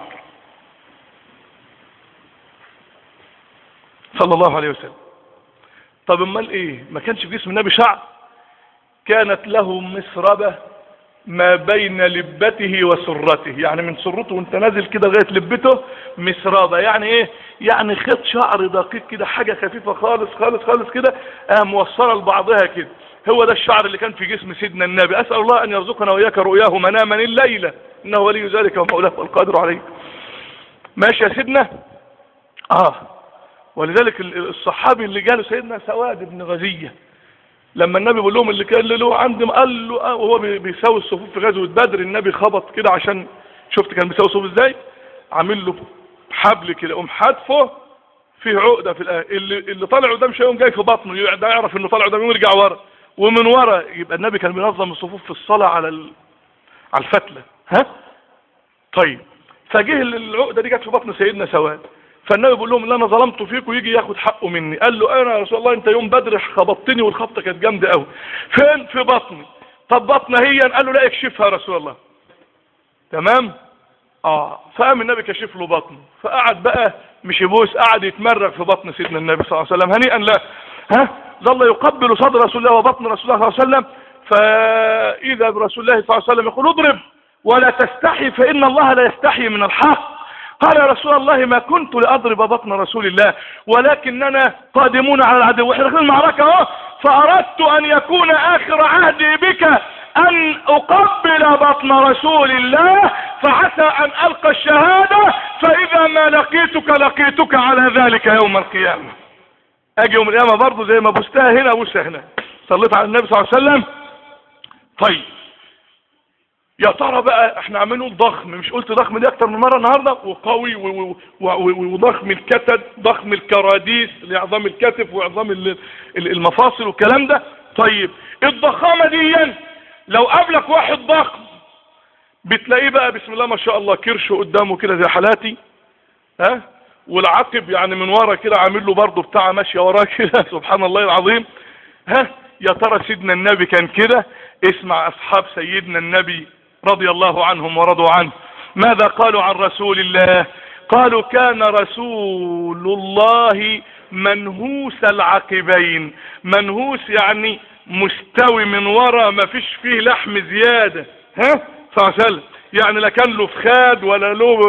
صلى الله عليه وسلم طب امال ايه ما كانش في جسم النبي شعر كانت له مسربة ما بين لبته وسرته يعني من سرته وانت نازل كده لغايه لبته مسربة يعني ايه يعني خيط شعر دقيق كده حاجة خفيفة خالص خالص خالص كده اه موصلة لبعضها كده هو ده الشعر اللي كان في جسم سيدنا النبي اسأل الله ان يرزقنا وإياك رؤياه مناما الليلة انه ولي ذلك ومولاه والقادر عليه ماشي يا سيدنا اه ولذلك الصحابي اللي جاله سيدنا سواد بن غزية لما النبي بيقول لهم اللي كان له عندي قال له وهو بيساوي الصفوف في غزوة بدر النبي خبط كده عشان شفت كان بيساوي الصفوف ازاي عامل له حبل كده قوم حدفه فيه عقده في الآية اللي, اللي طالع قدام شيء يقوم جاي في بطنه ده يعرف انه طالع قدام ويرجع ورا ومن ورا يبقى النبي كان بينظم الصفوف في الصلاة على ال... على الفتلة ها طيب فجه العقده دي جت في بطن سيدنا سواد فالنبي بيقول لهم اللي انا ظلمته فيكم يجي ياخد حقه مني قال له انا يا رسول الله انت يوم بدر خبطتني والخبطه كانت جامده قوي فين في بطني طب بطنها هي قال له لا اكشفها يا رسول الله تمام اه فقام النبي كشف له بطنه فقعد بقى مش يبوس قعد يتمرغ في بطن سيدنا النبي صلى الله عليه وسلم هنيئا له ها ظل يقبل صدر رسول الله وبطن رسول الله صلى الله عليه وسلم فاذا برسول الله صلى الله عليه وسلم يقول اضرب ولا تستحي فان الله لا يستحي من الحق قال يا رسول الله ما كنت لأضرب بطن رسول الله ولكننا قادمون على العدو واحنا داخلين المعركة اهو فأردت أن يكون آخر عهدي بك أن أقبل بطن رسول الله فعسى أن ألقى الشهادة فإذا ما لقيتك لقيتك على ذلك يوم القيامة أجي يوم القيامة برضه زي ما بوستها هنا بوستها هنا صليت على النبي صلى الله عليه وسلم طيب يا ترى بقى احنا عاملين ضخم مش قلت ضخم دي اكتر من مرة النهاردة وقوي وضخم الكتد ضخم الكراديس لعظام الكتف وعظام المفاصل والكلام ده طيب الضخامة دي لو قابلك واحد ضخم بتلاقيه بقى بسم الله ما شاء الله كرشه قدامه كده زي حالاتي ها والعقب يعني من ورا كده عامل له برضه بتاع ماشيه وراه كده سبحان الله العظيم ها يا ترى سيدنا النبي كان كده اسمع اصحاب سيدنا النبي رضي الله عنهم ورضوا عنه ماذا قالوا عن رسول الله قالوا كان رسول الله منهوس العقبين منهوس يعني مستوي من ورا ما فيش فيه لحم زيادة ها صلى الله عليه وسلم يعني لا كان له فخاد ولا له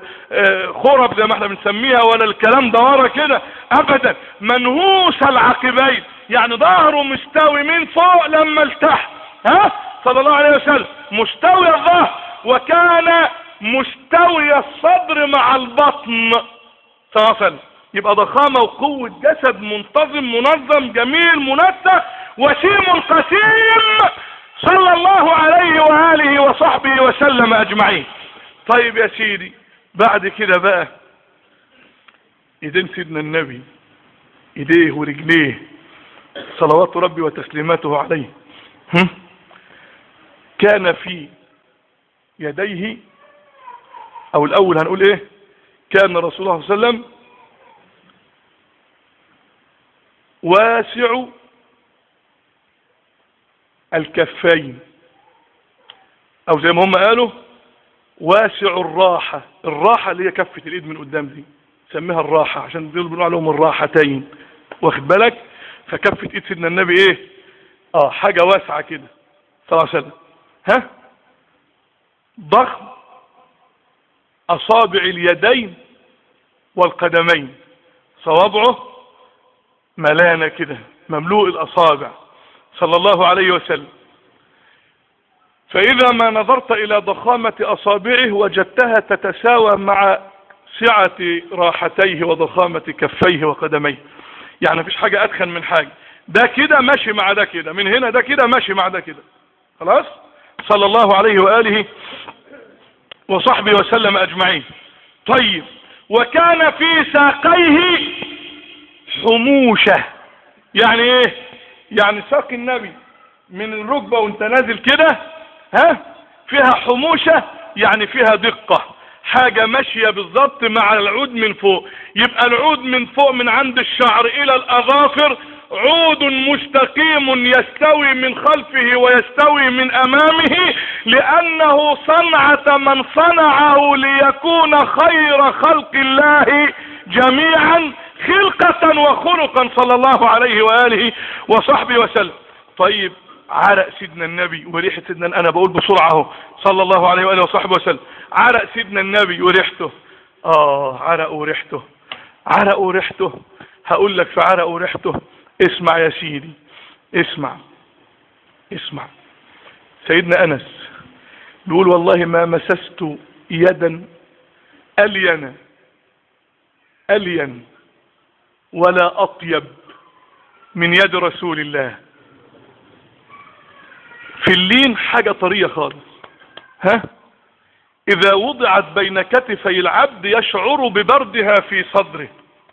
خرب زي ما احنا بنسميها ولا الكلام ده ورا كده ابدا منهوس العقبين يعني ظهره مستوي من فوق لما لتحت ها صلى الله عليه وسلم مستوي الظهر وكان مستوي الصدر مع البطن صلى الله عليه وسلم يبقى ضخامة وقوة جسد منتظم منظم جميل منسق وسيم قسيم صلى الله عليه وآله وصحبه وسلم أجمعين طيب يا سيدي بعد كده بقى ايدين سيدنا النبي ايديه ورجليه صلوات ربي وتسليماته عليه هم؟ كان في يديه او الاول هنقول ايه كان رسول الله صلى الله عليه وسلم واسع الكفين او زي ما هم قالوا واسع الراحة الراحة اللي هي كفة الايد من قدام دي سميها الراحة عشان دول بنقول عليهم الراحتين واخد بالك فكفة ايد سيدنا النبي ايه اه حاجة واسعة كده صلى الله عليه وسلم ها ضخم اصابع اليدين والقدمين صوابعه ملانة كده مملوء الاصابع صلى الله عليه وسلم فإذا ما نظرت إلى ضخامة أصابعه وجدتها تتساوى مع سعة راحتيه وضخامة كفيه وقدميه يعني مفيش حاجة أدخن من حاجة ده كده ماشي مع ده كده من هنا ده كده ماشي مع ده كده خلاص صلى الله عليه وآله وصحبه وسلم أجمعين طيب وكان في ساقيه حموشة يعني ايه يعني ساق النبي من الركبة وانت نازل كده ها فيها حموشة يعني فيها دقة حاجة ماشية بالظبط مع العود من فوق يبقى العود من فوق من عند الشعر الى الاظافر عود مستقيم يستوي من خلفه ويستوي من امامه لانه صنعة من صنعه ليكون خير خلق الله جميعا خلقة وخلقا صلى الله عليه وآله وصحبه وسلم طيب عرق سيدنا النبي وريحة سيدنا انا بقول بسرعة اهو صلى الله عليه وآله وصحبه وسلم عرق سيدنا النبي وريحته اه عرق وريحته عرق وريحته هقول لك في عرق وريحته اسمع يا سيدي اسمع اسمع سيدنا انس بيقول والله ما مسست يدا الين الين ولا اطيب من يد رسول الله في اللين حاجة طرية خالص ها اذا وضعت بين كتفي العبد يشعر ببردها في صدره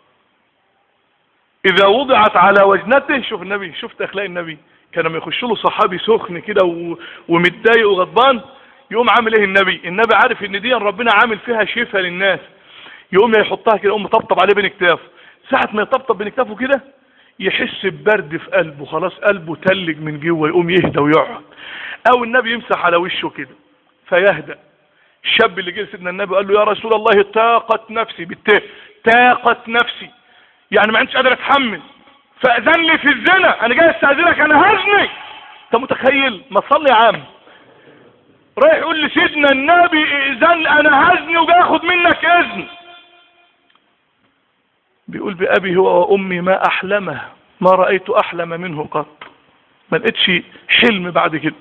اذا وضعت على وجنته شوف النبي شفت اخلاق النبي كان لما يخش له صحابي سخن كده و... ومتضايق وغضبان يقوم عامل ايه النبي النبي عارف ان دي ربنا عامل فيها شفاء للناس يقوم يحطها كده يقوم مطبطب عليه بين كتافه ساعة ما يطبطب بين كتافه كده يحس ببرد في قلبه خلاص قلبه تلج من جوه يقوم يهدى ويقعد او النبي يمسح على وشه كده فيهدى الشاب اللي جه سيدنا النبي قال له يا رسول الله طاقت نفسي بالتاء طاقت نفسي يعني ما عندش قادر اتحمل فاذن لي في الزنا انا جاي استاذنك انا هزني انت متخيل ما تصلي يا عم رايح يقول لسيدنا النبي اذن انا هزني وباخد منك اذن بيقول بأبي هو وأمي ما أحلمه ما رأيت أحلم منه قط ما لقيتش حلم بعد كده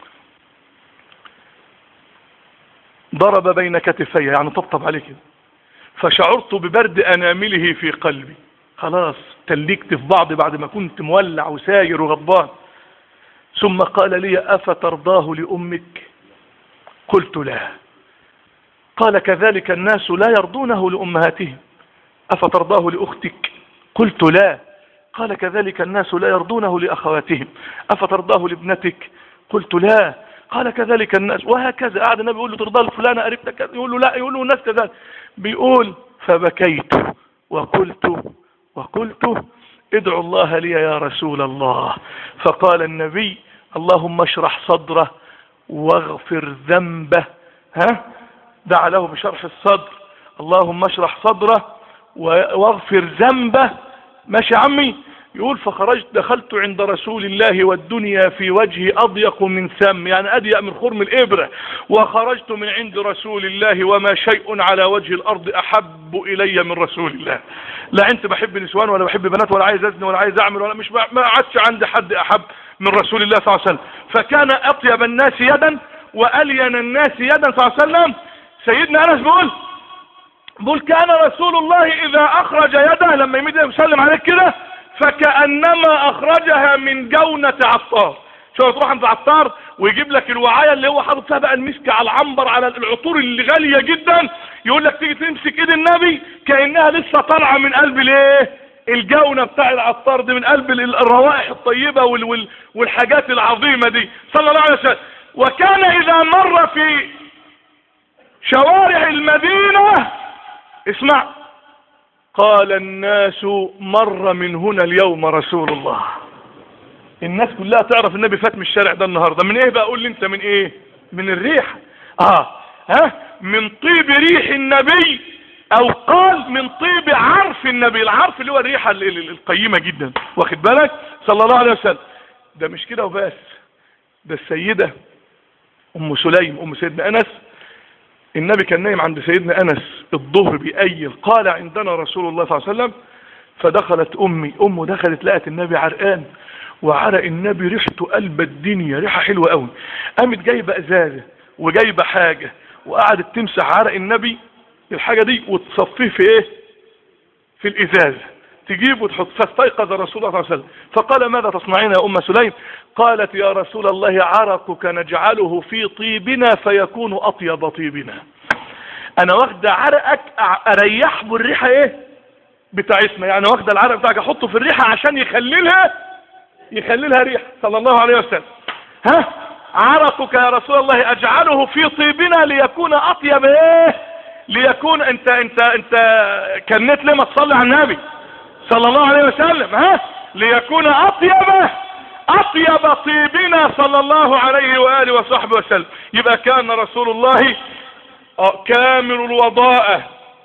ضرب بين كتفي يعني طبطب عليه كده فشعرت ببرد أنامله في قلبي خلاص تليكت في بعض بعد ما كنت مولع وساير وغضبان ثم قال لي أفترضاه لأمك قلت لا قال كذلك الناس لا يرضونه لأمهاتهم أفترضاه لأختك قلت لا قال كذلك الناس لا يرضونه لأخواتهم أفترضاه لابنتك قلت لا قال كذلك الناس وهكذا قعد النبي يقول له ترضى لفلانة قريبتك يقول له لا يقول له الناس كذلك بيقول فبكيت وقلت وقلت ادعو الله لي يا رسول الله فقال النبي اللهم اشرح صدره واغفر ذنبه ها دعا له بشرح الصدر اللهم اشرح صدره واغفر ذنبه ماشي يا عمي يقول فخرجت دخلت عند رسول الله والدنيا في وجهي اضيق من سم يعني اضيق من خرم الابره وخرجت من عند رسول الله وما شيء على وجه الارض احب الي من رسول الله لا انت بحب نسوان ولا بحب بنات ولا عايز ازني ولا عايز اعمل ولا مش ما عادش عندي حد احب من رسول الله صلى الله عليه وسلم فكان اطيب الناس يدا والين الناس يدا صلى الله عليه وسلم سيدنا انس بيقول بقول كان رسول الله اذا اخرج يده لما يمد يسلم عليك كده فكأنما اخرجها من جونة عطار شو تروح عند عطار ويجيب لك الوعاية اللي هو حاطط فيها بقى المسك على العنبر على العطور اللي غالية جدا يقول لك تيجي تمسك ايد النبي كأنها لسه طالعة من قلب الايه الجونة بتاع العطار دي من قلب الروائح الطيبة والحاجات العظيمة دي صلى الله عليه وسلم وكان اذا مر في شوارع المدينة اسمع قال الناس مر من هنا اليوم رسول الله الناس كلها تعرف النبي فات من الشارع ده النهاردة من ايه بقى قول لي انت من ايه من الريح اه ها من طيب ريح النبي او قال من طيب عرف النبي العرف اللي هو الريحة القيمة جدا واخد بالك صلى الله عليه وسلم ده مش كده وبس ده السيدة ام سليم ام سيدنا انس النبي كان نايم عند سيدنا انس الظهر بيأيل قال عندنا رسول الله صلى الله عليه وسلم فدخلت امي امه دخلت لقت النبي عرقان وعرق النبي ريحته قلب الدنيا ريحه حلوه قوي قامت جايبه ازازه وجايبه حاجه وقعدت تمسح عرق النبي الحاجه دي وتصفيه في ايه في الازازه تجيب وتحط فاستيقظ رسول الله صلى الله عليه وسلم فقال ماذا تصنعين يا ام سليم قالت يا رسول الله عرقك نجعله في طيبنا فيكون اطيب طيبنا انا واخده عرقك اريح بالريحه ايه بتاعتنا يعني واخده العرق بتاعك احطه في الريحه عشان يخللها يخللها ريح صلى الله عليه وسلم ها عرقك يا رسول الله اجعله في طيبنا ليكون اطيب ايه ليكون انت انت انت كنت لما تصلي على النبي صلى الله عليه وسلم ها ليكون اطيب اطيب طيبنا صلى الله عليه وآله وصحبه وسلم يبقى كان رسول الله كامل الوضاءة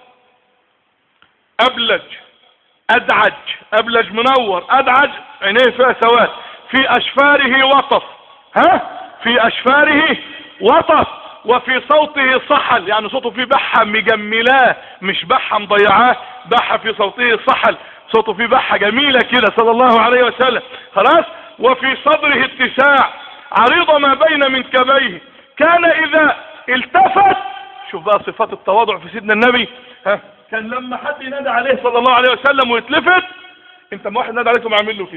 ابلج ادعج ابلج منور ادعج عينيه فيها سواد في اشفاره وطف ها في اشفاره وطف وفي صوته صحل يعني صوته فيه بحة مجملاه مش بحة مضيعاه بحة في صوته صحل صوته فيه بحة جميلة كده صلى الله عليه وسلم خلاص وفي صدره اتساع عريض ما بين منكبيه كان اذا التفت شوف بقى صفات التواضع في سيدنا النبي ها كان لما حد ينادى عليه صلى الله عليه وسلم ويتلفت انت ما واحد نادى عليك عامل له كده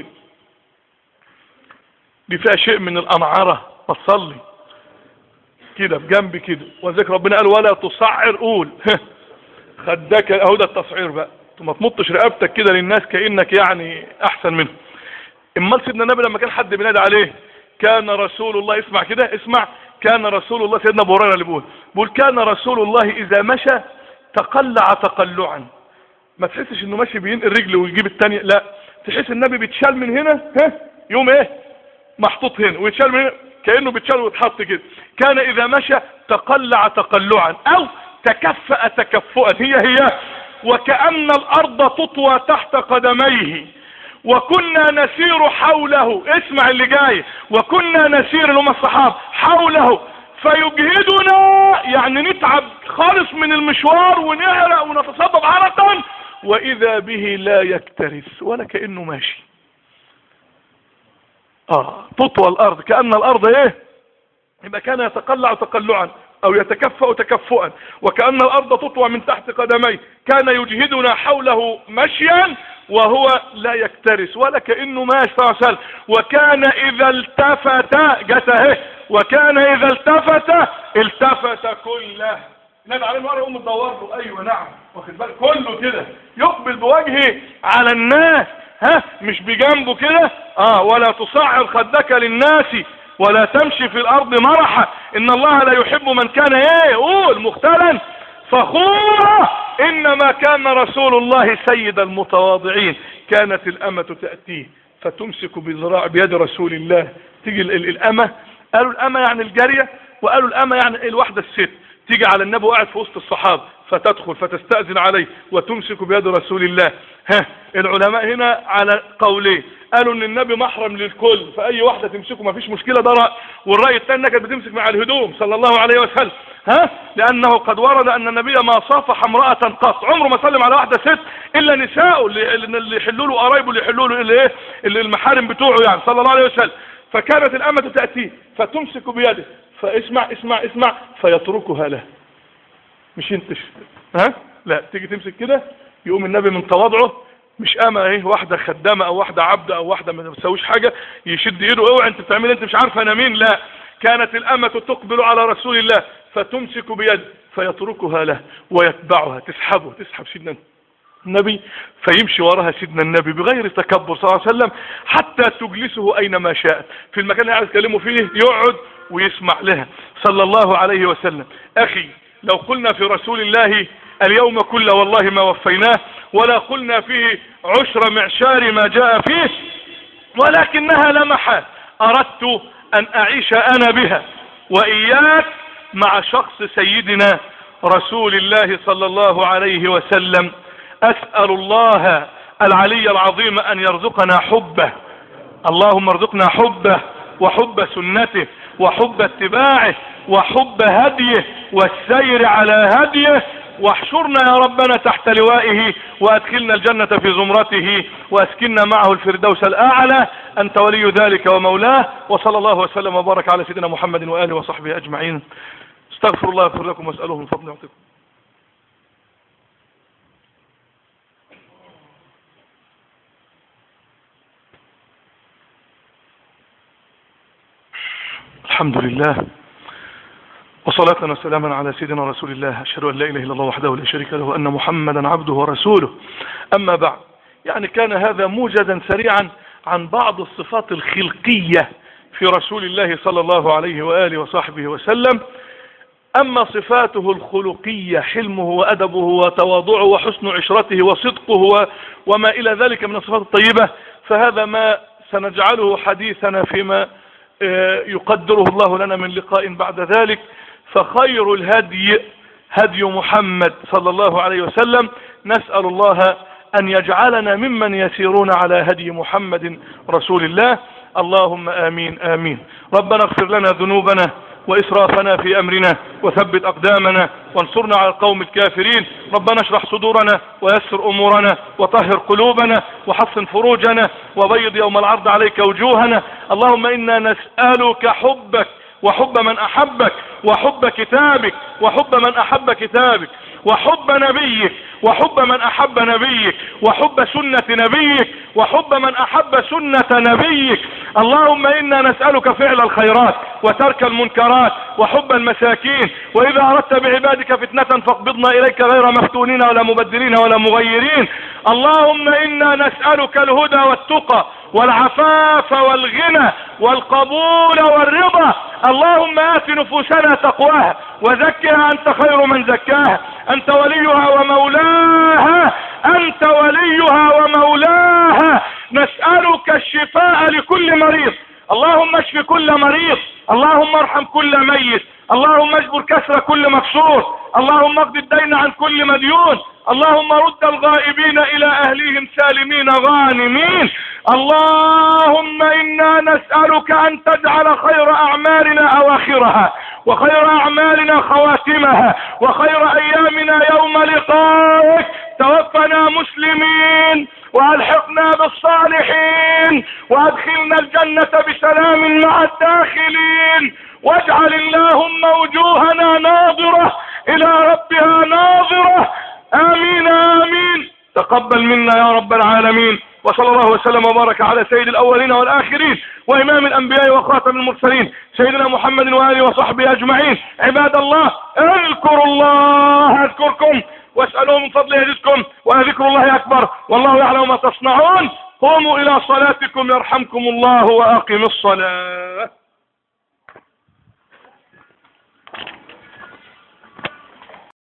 دي فيها شيء من الأنعرة ما تصلي كده بجنب كده وذلك ربنا قال ولا تصعر قول خدك اهو ده التصعير بقى ما تمطش رقبتك كده للناس كأنك يعني احسن منهم امال سيدنا النبي لما كان حد بينادي عليه كان رسول الله اسمع كده اسمع كان رسول الله سيدنا ابو هريره اللي بيقول بيقول كان رسول الله اذا مشى تقلع تقلعا ما تحسش انه ماشي بينقل رجله ويجيب الثانيه لا تحس النبي بيتشال من هنا ها يوم ايه محطوط هنا ويتشال من هنا كانه بيتشال ويتحط كده كان اذا مشى تقلع تقلعا او تكفأ تكفؤا هي هي وكأن الارض تطوى تحت قدميه وكنا نسير حوله اسمع اللي جاي وكنا نسير اللي هم الصحاب حوله فيجهدنا يعني نتعب خالص من المشوار ونعرق ونتصبب عرقا واذا به لا يكترث ولا كأنه ماشي اه تطوى الارض كأن الارض ايه يبقى كان يتقلع تقلعا او يتكفأ تكفؤا وكأن الارض تطوى من تحت قدميه كان يجهدنا حوله مشيا وهو لا يكترث ولا كأنه ماشي صلى الله عليه وسلم وكان اذا التفت جت اهي وكان اذا التفت التفت كله نبي عليه المرة يقوم تدور له ايوه نعم واخد بالك كله كده يقبل بوجهه على الناس ها مش بجنبه كده اه ولا تصعر خدك للناس ولا تمشي في الارض مرحا ان الله لا يحب من كان ايه قول مختلا فخورا انما كان رسول الله سيد المتواضعين كانت الامة تأتيه فتمسك بذراع بيد رسول الله تيجي الامة قالوا الامة يعني الجارية وقالوا الامة يعني الواحدة الست تيجي على النبي وقاعد في وسط الصحابة فتدخل فتستأذن عليه وتمسك بيد رسول الله ها العلماء هنا على قولين قالوا ان النبي محرم للكل فاي واحدة تمسكه ما فيش مشكلة ده رأي والرأي الثاني كانت بتمسك مع الهدوم صلى الله عليه وسلم ها لانه قد ورد ان النبي ما صافح امرأة قط عمره ما سلم على واحدة ست الا نساءه اللي يحلوا له قرايبه اللي يحلوا له الايه المحارم بتوعه يعني صلى الله عليه وسلم فكانت الامة تأتيه فتمسك بيده فاسمع اسمع اسمع فيتركها له مش ينتش ها لا تيجي تمسك كده يقوم النبي من تواضعه مش اما ايه واحده خدامه او واحده عبده او واحده ما بتسويش حاجه يشد ايده اوعى انت بتعمل انت مش عارفه انا مين لا كانت الامه تقبل على رسول الله فتمسك بيد فيتركها له ويتبعها تسحبه تسحب سيدنا النبي فيمشي وراها سيدنا النبي بغير تكبر صلى الله عليه وسلم حتى تجلسه اينما شاء في المكان اللي عايز تكلمه فيه يقعد ويسمع لها صلى الله عليه وسلم اخي لو قلنا في رسول الله اليوم كله والله ما وفيناه ولا قلنا فيه عشر معشار ما جاء فيه ولكنها لمحات اردت ان اعيش انا بها واياك مع شخص سيدنا رسول الله صلى الله عليه وسلم اسأل الله العلي العظيم ان يرزقنا حبه اللهم ارزقنا حبه وحب سنته وحب اتباعه وحب هديه والسير على هديه واحشرنا يا ربنا تحت لوائه وادخلنا الجنة في زمرته واسكننا معه الفردوس الاعلى انت ولي ذلك ومولاه وصلى الله وسلم وبارك على سيدنا محمد واله وصحبه اجمعين استغفر الله يغفر لكم واسأله من فضله يعطيكم الحمد لله وصلاة وسلاما على سيدنا رسول الله أشهد أن لا إله إلا الله وحده لا شريك له وأن محمدا عبده ورسوله أما بعد يعني كان هذا موجدا سريعا عن بعض الصفات الخلقية في رسول الله صلى الله عليه وآله وصحبه وسلم أما صفاته الخلقية حلمه وأدبه وتواضعه وحسن عشرته وصدقه وما إلى ذلك من الصفات الطيبة فهذا ما سنجعله حديثنا فيما يقدره الله لنا من لقاء بعد ذلك فخير الهدي هدي محمد صلى الله عليه وسلم نسأل الله أن يجعلنا ممن يسيرون على هدي محمد رسول الله اللهم آمين آمين ربنا اغفر لنا ذنوبنا وإسرافنا في أمرنا وثبت أقدامنا وانصرنا على القوم الكافرين ربنا اشرح صدورنا ويسر أمورنا وطهر قلوبنا وحصن فروجنا وبيض يوم العرض عليك وجوهنا اللهم إنا نسألك حبك وحب من أحبك وحب كتابك وحب من أحب كتابك وحب نبيك وحب من أحب نبيك وحب سنة نبيك وحب من أحب سنة نبيك اللهم إنا نسألك فعل الخيرات وترك المنكرات وحب المساكين وإذا أردت بعبادك فتنة فاقبضنا إليك غير مفتونين ولا مبدلين ولا مغيرين اللهم إنا نسألك الهدى والتقى والعفاف والغنى والقبول والرضا اللهم آت نفوسنا تقواها وزكها أنت خير من زكاها أنت وليها ومولاها أنت وليها ومولاها نسألك الشفاء لكل مريض اللهم اشف كل مريض اللهم ارحم كل ميت اللهم اجبر كسر كل مكسور اللهم اقض الدين عن كل مديون اللهم رد الغائبين الى اهليهم سالمين غانمين اللهم انا نسألك ان تجعل خير اعمالنا اواخرها وخير اعمالنا خواتمها وخير ايامنا يوم لقائك توفنا مسلمين والحقنا بالصالحين وادخلنا الجنة بسلام مع الداخلين واجعل اللهم وجوهنا ناظرة الى ربها ناظرة امين امين تقبل منا يا رب العالمين وصلى الله وسلم وبارك على سيد الاولين والاخرين وامام الانبياء وخاتم المرسلين سيدنا محمد واله وصحبه اجمعين عباد الله اذكروا الله اذكركم واسألوا من فضل يزدكم وذكر الله اكبر والله يعلم ما تصنعون قوموا الى صلاتكم يرحمكم الله واقم الصلاة